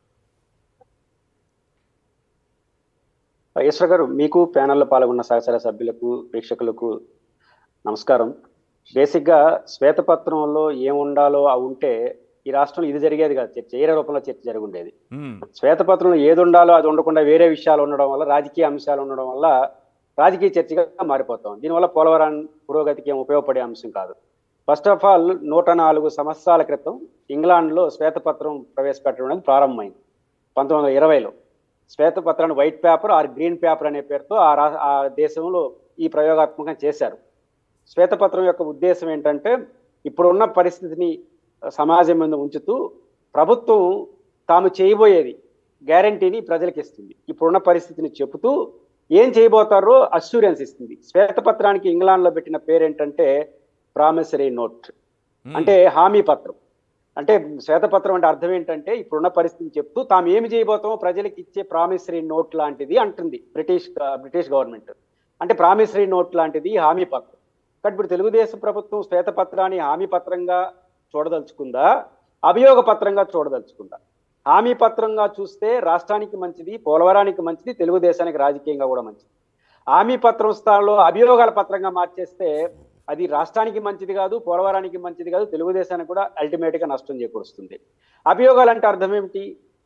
ఈశ్వర్ గారు మీకు ప్యానెల్లో పాల్గొన్న సహచర సభ్యులకు ప్రేక్షకులకు నమస్కారం బేసిక్గా శ్వేతపత్రంలో ఏముండాలో ఆ ఉంటే ఈ రాష్ట్రంలో ఇది జరిగేది కాదు చర్చ ఏ రూపంలో చర్చ జరుగుండేది మ్మ్. శ్వేతపత్రంలో ఏది ఉండాలో అది ఉండకుండా వేరే విషయాలు ఉండడం వల్ల రాజకీయ అంశాలు ఉండడం వల్ల రాజకీయ చర్చగా మారిపోతాం దీనివల్ల పోలవరం పురోగతికి ఏం ఉపయోగపడే అంశం కాదు ఫస్ట్ ఆఫ్ ఆల్ నూట నాలుగు సంవత్సరాల క్రితం ఇంగ్లాండ్లో శ్వేతపత్రం ప్రవేశపెట్టడం అనేది ప్రారంభమైంది పంతొమ్మిది వందల ఇరవైలో శ్వేతపత్రాన్ని white paper or green paper అనే పేరుతో ఆ రా ఆ దేశంలో ఈ ప్రయోగాత్మకంగా చేశారు శ్వేతపత్రం యొక్క ఉద్దేశం ఏంటంటే ఇప్పుడున్న పరిస్థితిని సమాజం మీద ఉంచుతూ ప్రభుత్వం తాము చేయబోయేది గ్యారంటీని ప్రజలకు ఇస్తుంది ఇప్పుడున్న పరిస్థితిని చెబుతూ ఏం చేయబోతారో అష్యూరెన్స్ ఇస్తుంది శ్వేతపత్రానికి ఇంగ్లాండ్లో పెట్టిన పేరేంటంటే ప్రామిసరీ నోట్ అంటే హామీ పత్రం అంటే శ్వేతపత్రం అంటే అర్థం ఏంటంటే ఇప్పుడున్న పరిస్థితిని చెప్తూ తాము ఏమి చేయబోతామో ప్రజలకు ఇచ్చే ప్రామిసరీ నోట్ లాంటిది అంటుంది బ్రిటిష్ బ్రిటిష్ గవర్నమెంట్ అంటే ప్రామిసరీ నోట్ లాంటిది హామీ పత్రం కానీ ఇప్పుడు తెలుగుదేశం ప్రభుత్వం శ్వేతపత్రాన్ని హామీ పత్రంగా చూడదలుచుకుందా అభియోగ పత్రంగా చూడదలుచుకుందా హామీ పత్రంగా చూస్తే రాష్ట్రానికి మంచిది పోలవరానికి మంచిది తెలుగుదేశానికి రాజకీయంగా కూడా మంచిది హామీ పత్రం స్థానంలో అభియోగాల పత్రంగా మార్చేస్తే అది రాష్ట్రానికి మంచిది కాదు పోలవరానికి మంచిది కాదు తెలుగుదేశానికి కూడా అల్టిమేట్ గా నష్టం చేకూరుస్తుంది అభియోగాలు అంటే అర్థం ఏమిటి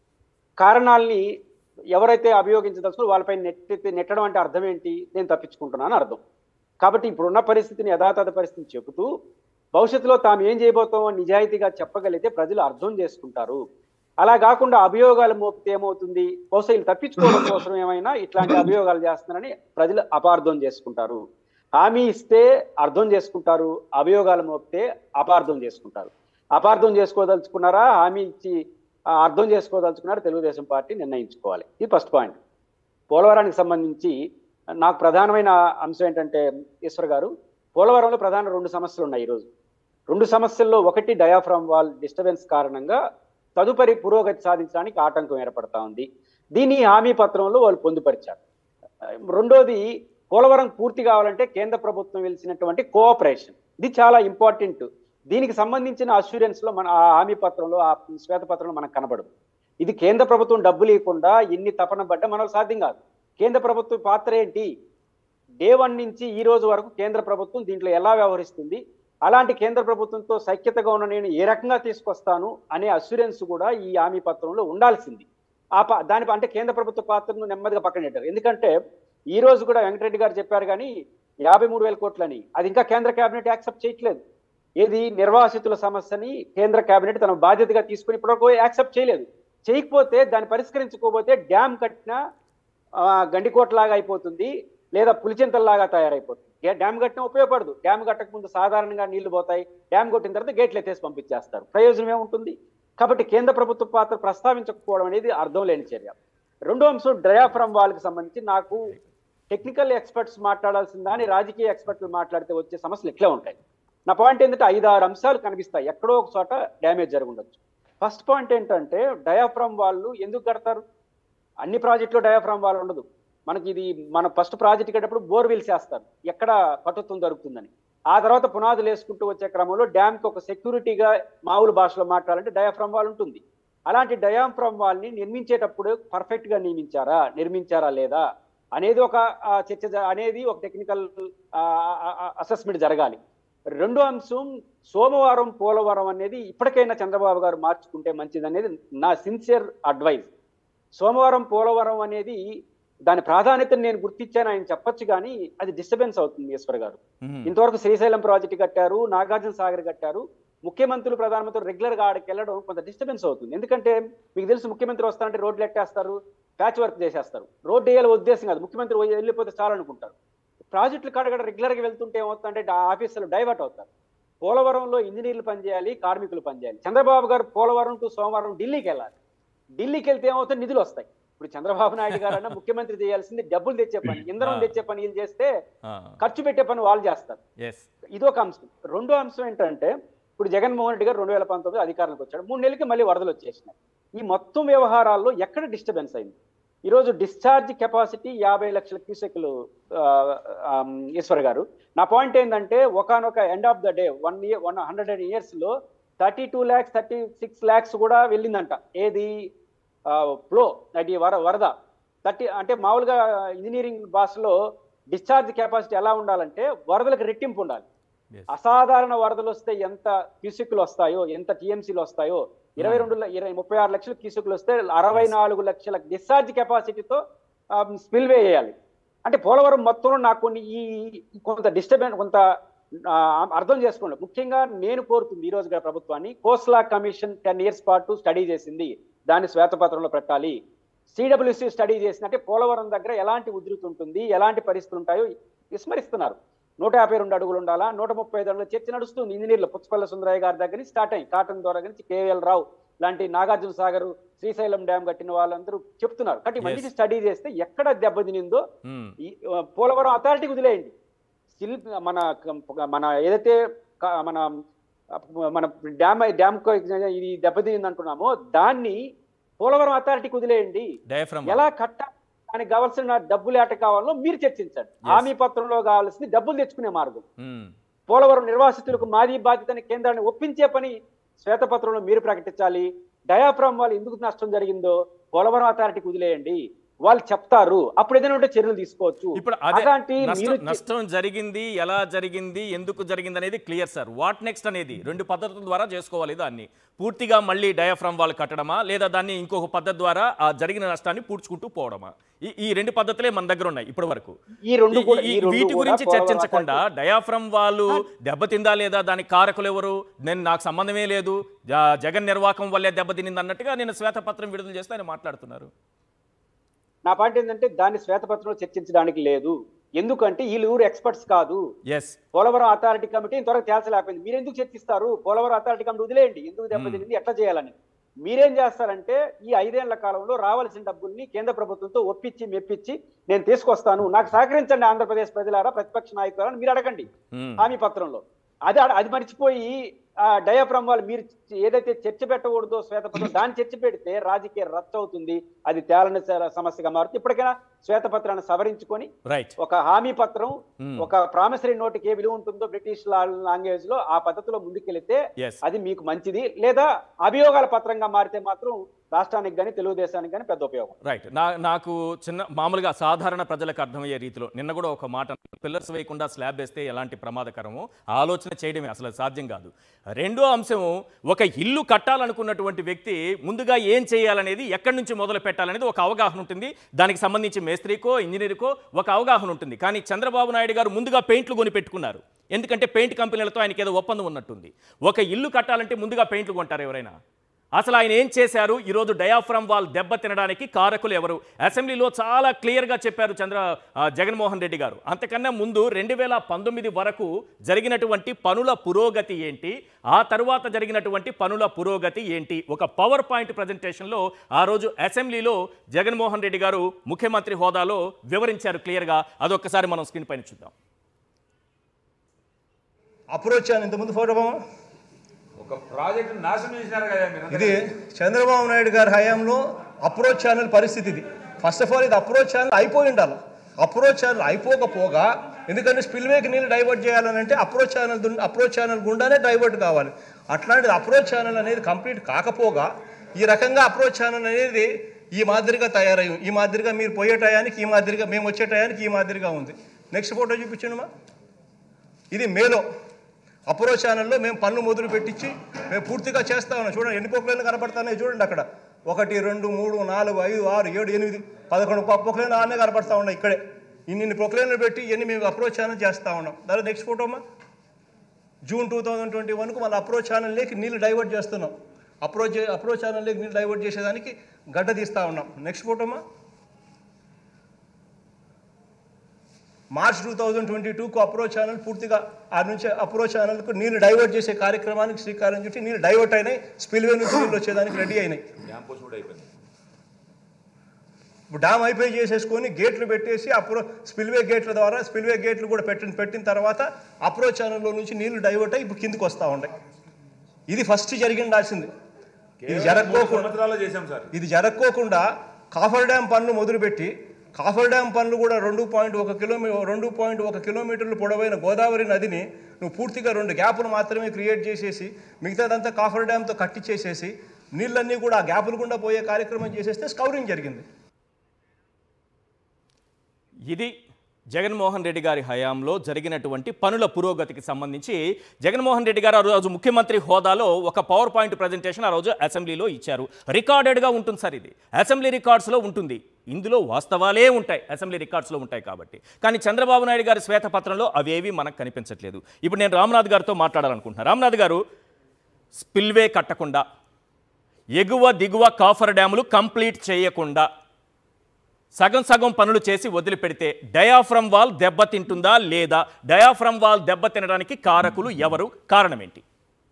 కారణాలని ఎవరైతే అభియోగించదలుచుకున్నారో వాళ్ళపై నెట్టి నెట్టడం అంటే అర్థం ఏంటి నేను తప్పించుకుంటున్నాను అర్థం కాబట్టి ఇప్పుడున్న పరిస్థితిని యథాతథ పరిస్థితిని చెబుతూ భవిష్యత్తులో తాము ఏం చేయబోతామో నిజాయితీగా చెప్పగలిగితే ప్రజలు అర్థం చేసుకుంటారు అలా కాకుండా అభియోగాలు మోపితే ఏమవుతుంది బహుశా వీళ్ళు తప్పించుకోవడం కోసం ఏమైనా ఇట్లాంటి అభియోగాలు చేస్తున్నారని ప్రజలు అపార్థం చేసుకుంటారు హామీ ఇస్తే అర్థం చేసుకుంటారు అభియోగాలు మోపితే అపార్థం చేసుకుంటారు అపార్థం చేసుకోదలుచుకున్నారా హామీ ఇచ్చి ఆ, అర్థం చేసుకోదలుచుకున్నారా తెలుగుదేశం పార్టీ నిర్ణయించుకోవాలి ఇది ఫస్ట్ పాయింట్ పోలవరానికి సంబంధించి నాకు ప్రధానమైన అంశం ఏంటంటే ఈశ్వర్ గారు పోలవరంలో ప్రధాన రెండు సమస్యలు ఉన్నాయి ఈరోజు రెండు సమస్యల్లో ఒకటి డయాఫ్రామ్ వాల్ డిస్టర్బెన్స్ కారణంగా తదుపరి పురోగతి సాధించడానికి ఆటంకం ఏర్పడతా ఉంది దీన్ని హామీ పత్రంలో వాళ్ళు పొందుపరిచారు రెండోది పోలవరం పూర్తి కావాలంటే కేంద్ర ప్రభుత్వం వెలిసినటువంటి కోఆపరేషన్ ఇది చాలా ఇంపార్టెంట్ దీనికి సంబంధించిన అష్యూరెన్స్ లో మన ఆ హామీ పత్రంలో ఆ శ్వేతపత్రంలో మనకు కనబడదు ఇది కేంద్ర ప్రభుత్వం డబ్బులు ఇవ్వకుండా ఎన్ని తపన పడ్డా మనకు సాధ్యం కాదు కేంద్ర ప్రభుత్వ పాత్ర ఏంటి డే వన్ నుంచి ఈ రోజు వరకు కేంద్ర ప్రభుత్వం దీంట్లో ఎలా వ్యవహరిస్తుంది అలాంటి కేంద్ర ప్రభుత్వంతో సఖ్యతగా ఉన్న నేను ఏ రకంగా తీసుకొస్తాను అనే అష్యూరెన్స్ కూడా ఈ హామీ పత్రంలో ఉండాల్సింది ఆ ప- దాని అంటే కేంద్ర ప్రభుత్వ పాత్రను నెమ్మదిగా పక్కన పెట్టారు ఎందుకంటే ఈ రోజు కూడా వెంకటరెడ్డి గారు చెప్పారు కానీ యాభై మూడు వేల కోట్లని అది ఇంకా కేంద్ర కేబినెట్ యాక్సెప్ట్ చేయట్లేదు ఏది నిర్వాసితుల సమస్యని కేంద్ర కేబినెట్ తన బాధ్యతగా తీసుకుని ఇప్పటివరకు యాక్సెప్ట్ చేయలేదు చేయకపోతే దాన్ని పరిష్కరించుకోకపోతే డ్యామ్ కట్టిన ఆ, గండికోటలాగా అయిపోతుంది లేదా పులిచింతల్లాగా తయారైపోతుంది గే- డ్యామ్ కట్టిన ఉపయోగపడదు డ్యామ్ కట్టక ముందు సాధారణంగా నీళ్లు పోతాయి డ్యామ్ కొట్టిన తర్వాత గేట్లు ఎత్తేసి పంపించేస్తారు ప్రయోజనం ఏముంటుంది కాబట్టి కేంద్ర ప్రభుత్వ పాత్ర ప్రస్తావించకపోవడం అనేది అర్థం లేని చర్య రెండో అంశం డయాఫ్రమ్ వాళ్ళకి సంబంధించి నాకు టెక్నికల్ ఎక్స్పర్ట్స్ మాట్లాడాల్సిందా అని రాజకీయ ఎక్స్పర్ట్లు మాట్లాడితే వచ్చే సమస్యలు ఇట్లే ఉంటాయి నా పాయింట్ ఏంటంటే ఐదు ఆరు అంశాలు కనిపిస్తాయి ఎక్కడో ఒక చోట డ్యామేజ్ జరుగుండొచ్చు ఫస్ట్ పాయింట్ ఏంటంటే డయాఫ్రమ్ వాళ్ళు ఎందుకు కడతారు అన్ని ప్రాజెక్టులో డయాఫ్రామ్ వాల్ ఉండదు మనకి ఇది మన ఫస్ట్ ప్రాజెక్ట్ కట్టేటప్పుడు బోర్వెల్స్ వేస్తారు ఎక్కడ పట్టుత్వం దొరుకుతుందని ఆ తర్వాత పునాదులు వేసుకుంటూ వచ్చే క్రమంలో డ్యామ్కి ఒక సెక్యూరిటీగా మామూలు భాషలో మాట్లాడాలంటే డయాఫ్రామ్ వాల్ ఉంటుంది అలాంటి డయాఫ్రామ్ వాల్ని నిర్మించేటప్పుడు పర్ఫెక్ట్ గా నియమించారా నిర్మించారా లేదా అనేది ఒక ఆ, చర్చ జ- అనేది ఒక టెక్నికల్ అసెస్మెంట్ జరగాలి రెండో అంశం సోమవారం పోలవరం అనేది ఇప్పటికైనా చంద్రబాబు గారు మార్చుకుంటే మంచిది అనేది నా సిన్సియర్ అడ్వైజ్ సోమవారం పోలవరం అనేది దాని ప్రాధాన్యతను నేను గుర్తించాను ఆయన చెప్పొచ్చు కానీ అది డిస్టర్బెన్స్ అవుతుంది ఈశ్వర్ గారు మ్మ్. ఇంతవరకు శ్రీశైలం ప్రాజెక్టు కట్టారు నాగార్జున సాగర్ కట్టారు ముఖ్యమంత్రులు ప్రధానమంత్రులు రెగ్యులర్ గా ఆడికి వెళ్ళడం కొంత డిస్టర్బెన్స్ అవుతుంది ఎందుకంటే మీకు తెలుసు ముఖ్యమంత్రి వస్తారంటే రోడ్లు ఎట్టేస్తారు ప్యాచ్ వర్క్ చేసేస్తారు రోడ్డు వేయాలి ఉద్దేశం కాదు ముఖ్యమంత్రి పోయి వెళ్ళిపోతే చాలనుకుంటారు ప్రాజెక్టులు కాడగడ రెగ్యులర్ గా వెళ్తుంటే ఏమవుతుందంటే ఆ ఆఫీసులు డైవర్ట్ అవుతారు పోలవరంలో ఇంజనీర్లు పనిచేయాలి కార్మికులు పనిచేయాలి చంద్రబాబు గారు పోలవరం టు సోమవారం ఢిల్లీకి వెళ్ళాలి ఢిల్లీకి వెళ్తే ఏమవుతుంది నిధులు వస్తాయి ఇప్పుడు చంద్రబాబు నాయుడు గారు అన్న ముఖ్యమంత్రి చేయాల్సింది డబ్బులు తెచ్చే పని ఇంధనం ఆ. తెచ్చే పని వీళ్ళు చేస్తే ఆ, ఖర్చు పెట్టే పని వాళ్ళు చేస్తారు ఎస్ ఇదొక అంశం రెండో అంశం ఏంటంటే ఇప్పుడు జగన్మోహన్ రెడ్డి గారు రెండు వేల పంతొమ్మిది అధికారంలోకి వచ్చాడు మూడు నెలలకి మళ్ళీ వరదలు వచ్చేసినాయి ఈ మొత్తం వ్యవహారాల్లో ఎక్కడ డిస్టర్బెన్స్ అయింది ఈరోజు డిశ్చార్జ్ కెపాసిటీ యాభై లక్షల క్యూసెక్లు ఆ, ఆ, ఈశ్వర్ గారు నా పాయింట్ ఏంటంటే ఒకనొక end of the day one year one hundred and years లో thirty two lakhs thirty six lakhs కూడా వెళ్ళిందంట ఏది ఫ్లో అది వర వరద థర్టీ అంటే మామూలుగా ఇంజనీరింగ్ భాషలో డిశ్చార్జ్ కెపాసిటీ ఎలా ఉండాలంటే వరదలకు రెట్టింపు ఉండాలి ఎస్ అసాధారణ వరదలు వస్తే ఎంత క్యూసిక్లు వస్తాయో ఎంత టీఎంసీలు వస్తాయో ఇరవై రెండు ల- ఇరవై ముప్పై ఆరు లక్షల క్యూసిక్లు వస్తే అరవై నాలుగు లక్షల డిశ్చార్జ్ కెపాసిటీతో స్పిల్ వే చేయాలి అంటే పోలవరం మొత్తంలో నాకు కొన్ని ఈ ఈ కొంత డిస్టర్బెన్స్ కొంత ఆ, అర్థం చేసుకోండి ముఖ్యంగా నేను కోరుతుంది ఈ రోజు గారి ప్రభుత్వాన్ని కోస్లా కమిషన్ టెన్ ఇయర్స్ పాటు స్టడీ చేసింది దాన్ని శ్వేతపత్రంలో పెట్టాలి సిడబ్ల్యూసి స్టడీ చేసినట్టే పోలవరం దగ్గర ఎలాంటి ఉధృతి ఉంటుంది ఎలాంటి పరిస్థితులు ఉంటాయో విస్మరిస్తున్నారు నూట యాభై రెండు అడుగులు ఉండాలా నూట ముప్పై ఐదు అడుగుల చర్చ నడుస్తుంది ఇంజనీర్లు పుచ్చపల్లి సుందరయ్య గారి దగ్గర నుంచి స్టార్ట్ అయ్యి కాటన్ ద్వారా నుంచి కేవీఎల్ రావు లాంటి నాగార్జున సాగర్ శ్రీశైలం డ్యామ్ కట్టిన వాళ్ళందరూ చెప్తున్నారు కాబట్టి మంచి స్టడీ చేస్తే ఎక్కడ దెబ్బతినిందో మ్మ్. ఈ ఆ, పోలవరం అథారిటీకి వదిలేయండి స్టిల్ మన మన ఏదైతే క- మన మన డ్యామ్ డ్యామ్ ఇది దెబ్బతింది అంటున్నామో దాన్ని పోలవరం అథారిటీకి వదిలేయండి డయాఫ్రమ్ ఎలా కట్ట దానికి కావాల్సిన డబ్బులు ఏట కావాలో మీరు చర్చించండి హామీ పత్రంలో కావాల్సింది డబ్బులు తెచ్చుకునే మార్గం మ్మ్. పోలవరం నిర్వాసితులకు మాది బాధ్యతని కేంద్రాన్ని ఒప్పించే పని శ్వేతపత్రంలో మీరు ప్రకటించాలి డయాఫ్రామ్ వాళ్ళు ఎందుకు నష్టం జరిగిందో పోలవరం అథారిటీకి వదిలేయండి వాళ్ళు చెప్తారు అప్పుడు ఏదైనా ఉంటే చర్యలు తీసుకోవచ్చు ఇప్పుడు అదే అలాంటి నష్టం మీరు నష్టం జరిగింది ఎలా జరిగింది ఎందుకు జరిగింది అనేది క్లియర్ సార్ వాట్ నెక్స్ట్ అనేది రెండు పద్ధతుల ద్వారా చేసుకోవాలి దాన్ని పూర్తిగా మళ్ళీ డయాఫ్రమ్ వాళ్ళు కట్టడమా లేదా దాన్ని ఇంకొక పద్ధతి ద్వారా ఆ జరిగిన నష్టాన్ని పూడ్చుకుంటూ పోవడమా ఈ ఈ రెండు పద్ధతులే మన దగ్గర ఉన్నాయి ఇప్పటి వరకు ఈ రెండు ఈ- కూడా ఈ- ఈ రెండు వీటి కూడా గురించి పోలవరం చర్చించకుండా డయాఫ్రమ్ వాళ్ళు దెబ్బతిందా లేదా దానికి కారకులు ఎవరు నేను నాకు సంబంధమే లేదు జ- జగన్ నిర్వాహకం వల్లే దెబ్బతినింది అన్నట్టుగా నేను శ్వేతపత్రం విడుదల చేస్తే ఆయన మాట్లాడుతున్నారు నా పాయింట్ ఏంటంటే దాన్ని శ్వేతపత్రంలో చర్చించడానికి లేదు ఎందుకంటే వీళ్ళు ఊరు ఎక్స్పర్ట్స్ కాదు ఎస్ పోలవరం అథారిటీ కమిటీ ఇంతవరకు తేల్చలేకపోయింది మీరు ఎందుకు చర్చిస్తారు పోలవరం అథారిటీ కమిటీ వదిలేయండి ఎందుకు దెబ్బతింది ఎట్లా చేయాలని మీరేం చేస్తారంటే ఈ ఐదేళ్ల కాలంలో రావాల్సిన డబ్బుల్ని కేంద్ర ప్రభుత్వంతో ఒప్పించి మెప్పించి నేను తీసుకొస్తాను నాకు సహకరించండి ఆంధ్రప్రదేశ్ ప్రజలారా ప్రతిపక్ష నాయకులను మీరు అడగండి హామీ పత్రంలో అది అడ- అది మర్చిపోయి ఆ డయాఫ్రమ్ వాళ్ళు మీరు ఏదైతే చర్చ పెట్టకూడదో శ్వేతపత్రం దాన్ని చర్చ పెడితే రాజకీయ రచ్చ అవుతుంది అది తేలని స- సమస్యగా మారుతుంది ఇప్పటికైనా శ్వేతపత్రాన్ని సవరించుకొని రైట్ ఒక హామీ పత్రం Hmm. ఒక ప్రామిసరీ నోటుకి ఏ విలువ ఉంటుందో బ్రిటిష్ లాంగ్వేజ్ లో ఆ పద్ధతిలో ముందుకెళ్తే ఎస్ అది మీకు మంచిది లేదా అభియోగాల పత్రంగా మారితే మాత్రం రాష్ట్రానికి కానీ తెలుగుదేశానికి కానీ పెద్ద ఉపయోగం రైట్ నా నాకు చిన్న మామూలుగా సాధారణ ప్రజలకు అర్థమయ్యే రీతిలో నిన్న కూడా ఒక మాట పిల్లర్స్ వేయకుండా స్లాబ్ వేస్తే ఎలాంటి ప్రమాదకరమో ఆలోచన చేయడమే అసలు సాధ్యం కాదు రెండో అంశం ఒక ఇల్లు కట్టాలనుకున్నటువంటి వ్యక్తి ముందుగా ఏం చేయాలనేది ఎక్కడి నుంచి మొదలు పెట్టాలనేది ఒక అవగాహన ఉంటుంది దానికి సంబంధించి మేస్త్రికో ఇంజనీర్కో ఒక అవగాహన ఉంటుంది కానీ చంద్రబాబు నాయుడు గారు ముందుగా పెయింట్లు కొని పెట్టుకున్నారు ఎందుకంటే పెయింట్ కంపెనీలతో ఆయనకి ఏదో ఒప్పందం ఉన్నట్టుంది ఒక ఇల్లు కట్టాలంటే ముందుగా పెయింట్లు కొంటారు ఎవరైనా అసలు ఆయన ఏం చేశారు ఈరోజు డయాఫ్రమ్ వాల్ దెబ్బ తినడానికి కారకులు ఎవరు అసెంబ్లీలో చాలా క్లియర్గా చెప్పారు చంద్ర ఆ, జగన్మోహన్ రెడ్డి గారు అంతకన్నా ముందు రెండు వేల పంతొమ్మిది వరకు జరిగినటువంటి పనుల పురోగతి ఏంటి ఆ తరువాత జరిగినటువంటి పనుల పురోగతి ఏంటి ఒక పవర్ పాయింట్ ప్రజెంటేషన్లో ఆ రోజు అసెంబ్లీలో జగన్మోహన్ రెడ్డి గారు ముఖ్యమంత్రి హోదాలో వివరించారు క్లియర్గా అదొక్కసారి మనం స్క్రీన్ పైన చూద్దాం అప్రోచ్ అని ఇంతకుముందు ఫోటో బామ ఒక ప్రాజెక్ట్ నాశనం చేసినారు కదా మీరు ఇది చంద్రబాబు నాయుడు గారి హయాంలో అప్రోచ్ ఛానల్ పరిస్థితి ఇది ఫస్ట్ ఆఫ్ ఆల్ ఇది అప్రోచ్ ఛానల్ అయిపోయి ఉండాలి అప్రోచ్ ఛానల్ అయిపోకపోగా ఎందుకంటే స్పిల్వేకి నీళ్ళు డైవర్ట్ చేయాలని అంటే అప్రోచ్ ఛానల్ దున్- అప్రోచ్ ఛానల్ గుండానే డైవర్ట్ కావాలి అట్లాంటిది అప్రోచ్ ఛానల్ అనేది కంప్లీట్ కాకపోగా ఈ రకంగా అప్రోచ్ ఛానల్ అనేది ఈ మాదిరిగా తయారై ఈ మాదిరిగా మీరు పోయే టయానికి ఈ మాదిరిగా మేము వచ్చే టయానికి ఈ మాదిరిగా ఉంది నెక్స్ట్ ఫోటో చూపించండి మా ఇది మేలో అప్రో ఛానల్లో మేము పనులు మొదలు పెట్టించి మేము పూర్తిగా చేస్తా ఉన్నాం చూడండి ఎన్ని పొక్కలైనా కనపడుతున్నాయి చూడండి అక్కడ ఒకటి రెండు మూడు నాలుగు ఐదు ఆరు ఏడు ఎనిమిది పదకొండు పొక్కలైన ఆనే కనపడతా ఉన్నాయి ఇక్కడే ఇన్ని పొక్కలైన పెట్టి ఇవన్నీ మేము అప్రోచ్ ఛానల్ చేస్తా ఉన్నాం దాని నెక్స్ట్ ఫోటో అమ్మా జూన్ టూ థౌజండ్ ట్వంటీ వన్కు మళ్ళీ అప్రోచ్ ఛానల్లోకి నీళ్ళు డైవర్ట్ చేస్తున్నాం అప్రోచ్ అప్రోచ్ ఛానల్లోకి నీళ్ళు డైవర్ట్ చేసేదానికి గడ్డ తీస్తా ఉన్నాం నెక్స్ట్ ఫోటో అమ్మా మార్చ్ టూ థౌజండ్ ట్వంటీ టూకు అప్రోచ్ ఛానల్ పూర్తిగా ఆ నుంచి అప్రోచ్ ఛానల్కు నీళ్ళు డైవర్ట్ చేసే కార్యక్రమానికి శ్రీకారం చుట్టి నీళ్ళు డైవర్ట్ అయినాయి స్పిల్వే నుంచి నీళ్ళు వచ్చేదానికి రెడీ అయినాయి డ్యామ్ పోస్ట్ కూడా అయిపోయింది ఇప్పుడు డ్యామ్ అయిపోయి చేసేసుకొని గేట్లు పెట్టేసి అప్రో స్పిల్వే గేట్ల ద్వారా స్పిల్వే గేట్లు కూడా పెట్టిన పెట్టిన తర్వాత అప్రోచ్ ఛానల్లో నుంచి నీళ్లు డైవర్ట్ అయ్యి ఇప్పుడు కిందకు వస్తూ ఉన్నాయి ఇది ఫస్ట్ జరిగిండాల్సింది ఇది మూడు జరగకోకుండా సంవత్సరాల్లో చేశాం సార్ ఇది జరగకోకుండా కాఫర్ డ్యామ్ పనులు మొదలుపెట్టి కాఫర్ డ్యామ్ పనులు కూడా రెండు పాయింట్ ఒక కిలోమీ రెండు పాయింట్ ఒక కిలోమీటర్లు పొడవైన గోదావరి నదిని నువ్వు పూర్తిగా రెండు గ్యాపులు మాత్రమే క్రియేట్ చేసేసి మిగతాదంతా కాఫర్ డ్యామ్తో కట్టించేసేసి నీళ్ళన్నీ కూడా ఆ గ్యాపులు గుండా పోయే కార్యక్రమం చేసేస్తే స్కౌరింగ్ జరిగింది ఇది జగన్మోహన్ రెడ్డి గారి హయాంలో జరిగినటువంటి పనుల పురోగతికి సంబంధించి జగన్మోహన్ రెడ్డి గారు ఆ రోజు ముఖ్యమంత్రి హోదాలో ఒక పవర్ పాయింట్ ప్రజెంటేషన్ ఆ రోజు అసెంబ్లీలో ఇచ్చారు రికార్డెడ్గా ఉంటుంది సార్ ఇది అసెంబ్లీ రికార్డ్స్లో ఉంటుంది ఇందులో వాస్తవాలే ఉంటాయి అసెంబ్లీ రికార్డ్స్లో ఉంటాయి కాబట్టి కానీ చంద్రబాబు నాయుడు గారి శ్వేతపత్రంలో అవేవి మనకు కనిపించట్లేదు ఇప్పుడు నేను రామ్నాథ్ గారితో మాట్లాడాలనుకుంటున్నాను రామ్నాథ్ గారు స్పిల్వే కట్టకుండా ఎగువ దిగువ కాఫర్ డ్యాములు కంప్లీట్ చేయకుండా సగం సగం పనులు చేసి వదిలిపెడితే డయాఫ్రమ్ వాల్ దెబ్బతింటుందా లేదా డయాఫ్రమ్ వాల్ దెబ్బతినడానికి కారకులు ఎవరు కారణం ఏంటి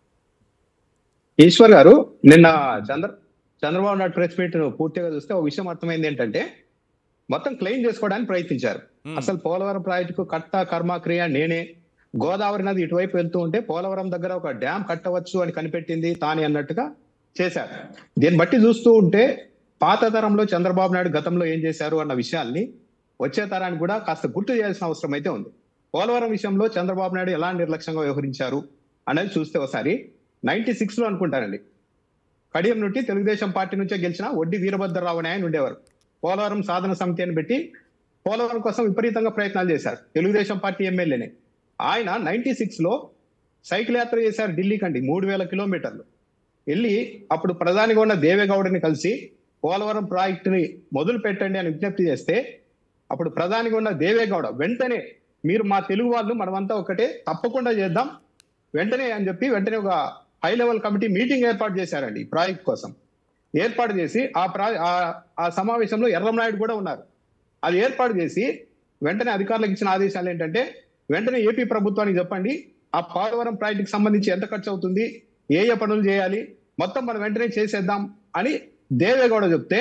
ఈశ్వర్ గారు నిన్న చంద్ర చంద్రబాబు నాయుడు ప్రెస్ మీట్ పూర్తిగా చూస్తే ఒక విషయం అర్థమైంది ఏంటంటే మొత్తం క్లెయిమ్ చేసుకోవడానికి ప్రయత్నించారు Hmm. అసలు పోలవరం ప్రాజెక్టుకు కర్త కర్మ క్రియ నేనే గోదావరి నది ఇటువైపు వెళ్తూ ఉంటే పోలవరం దగ్గర ఒక డ్యామ్ కట్టవచ్చు అని కనిపెట్టింది తానే అన్నట్టుగా చేశారు దీన్ని బట్టి చూస్తూ ఉంటే పాత తరంలో చంద్రబాబు నాయుడు గతంలో ఏం చేశారు అన్న విషయాల్ని వచ్చే తరానికి కూడా కాస్త గుర్తు చేయాల్సిన అవసరం అయితే ఉంది పోలవరం విషయంలో చంద్రబాబు నాయుడు ఎలా నిర్లక్ష్యంగా వ్యవహరించారు అనేది చూస్తే ఒకసారి నైన్టీ సిక్స్ లో అనుకుంటారండి కడియం నుండి తెలుగుదేశం పార్టీ నుంచే గెలిచిన వడ్డీ వీరభద్రరావు అని ఆయన ఉండేవారు పోలవరం సాధన సమితి అని పెట్టి పోలవరం కోసం విపరీతంగా ప్రయత్నాలు చేశారు తెలుగుదేశం పార్టీ ఎమ్మెల్యేనే ఆయన నైన్టీ సిక్స్ లో సైకిల్ యాత్ర చేశారు ఢిల్లీకి అండి మూడు వేల కిలోమీటర్లు వెళ్ళి అప్పుడు ప్రధానిగా ఉన్న దేవేగౌడని కలిసి పోలవరం ప్రాజెక్టుని మొదలు పెట్టండి అని విజ్ఞప్తి చేస్తే అప్పుడు ప్రధానిగా ఉన్న దేవేగౌడ వెంటనే మీరు మా తెలుగు వాళ్ళు మనమంతా ఒకటే తప్పకుండా చేద్దాం వెంటనే అని చెప్పి వెంటనే ఒక హై లెవెల్ కమిటీ మీటింగ్ ఏర్పాటు చేశారండి ఈ ప్రాజెక్ట్ కోసం ఏర్పాటు చేసి ఆ ప్రా ఆ- ఆ సమావేశంలో ఎర్రంనాయుడు కూడా ఉన్నారు అది ఏర్పాటు చేసి వెంటనే అధికారులకు ఇచ్చిన ఆదేశాలు ఏంటంటే వెంటనే ఏపీ ప్రభుత్వానికి చెప్పండి ఆ పోలవరం ప్రాజెక్టుకి సంబంధించి ఎంత ఖర్చు అవుతుంది ఏ ఏ పనులు చేయాలి మొత్తం మనం వెంటనే చేసేద్దాం అని దేవేగౌడ చెప్తే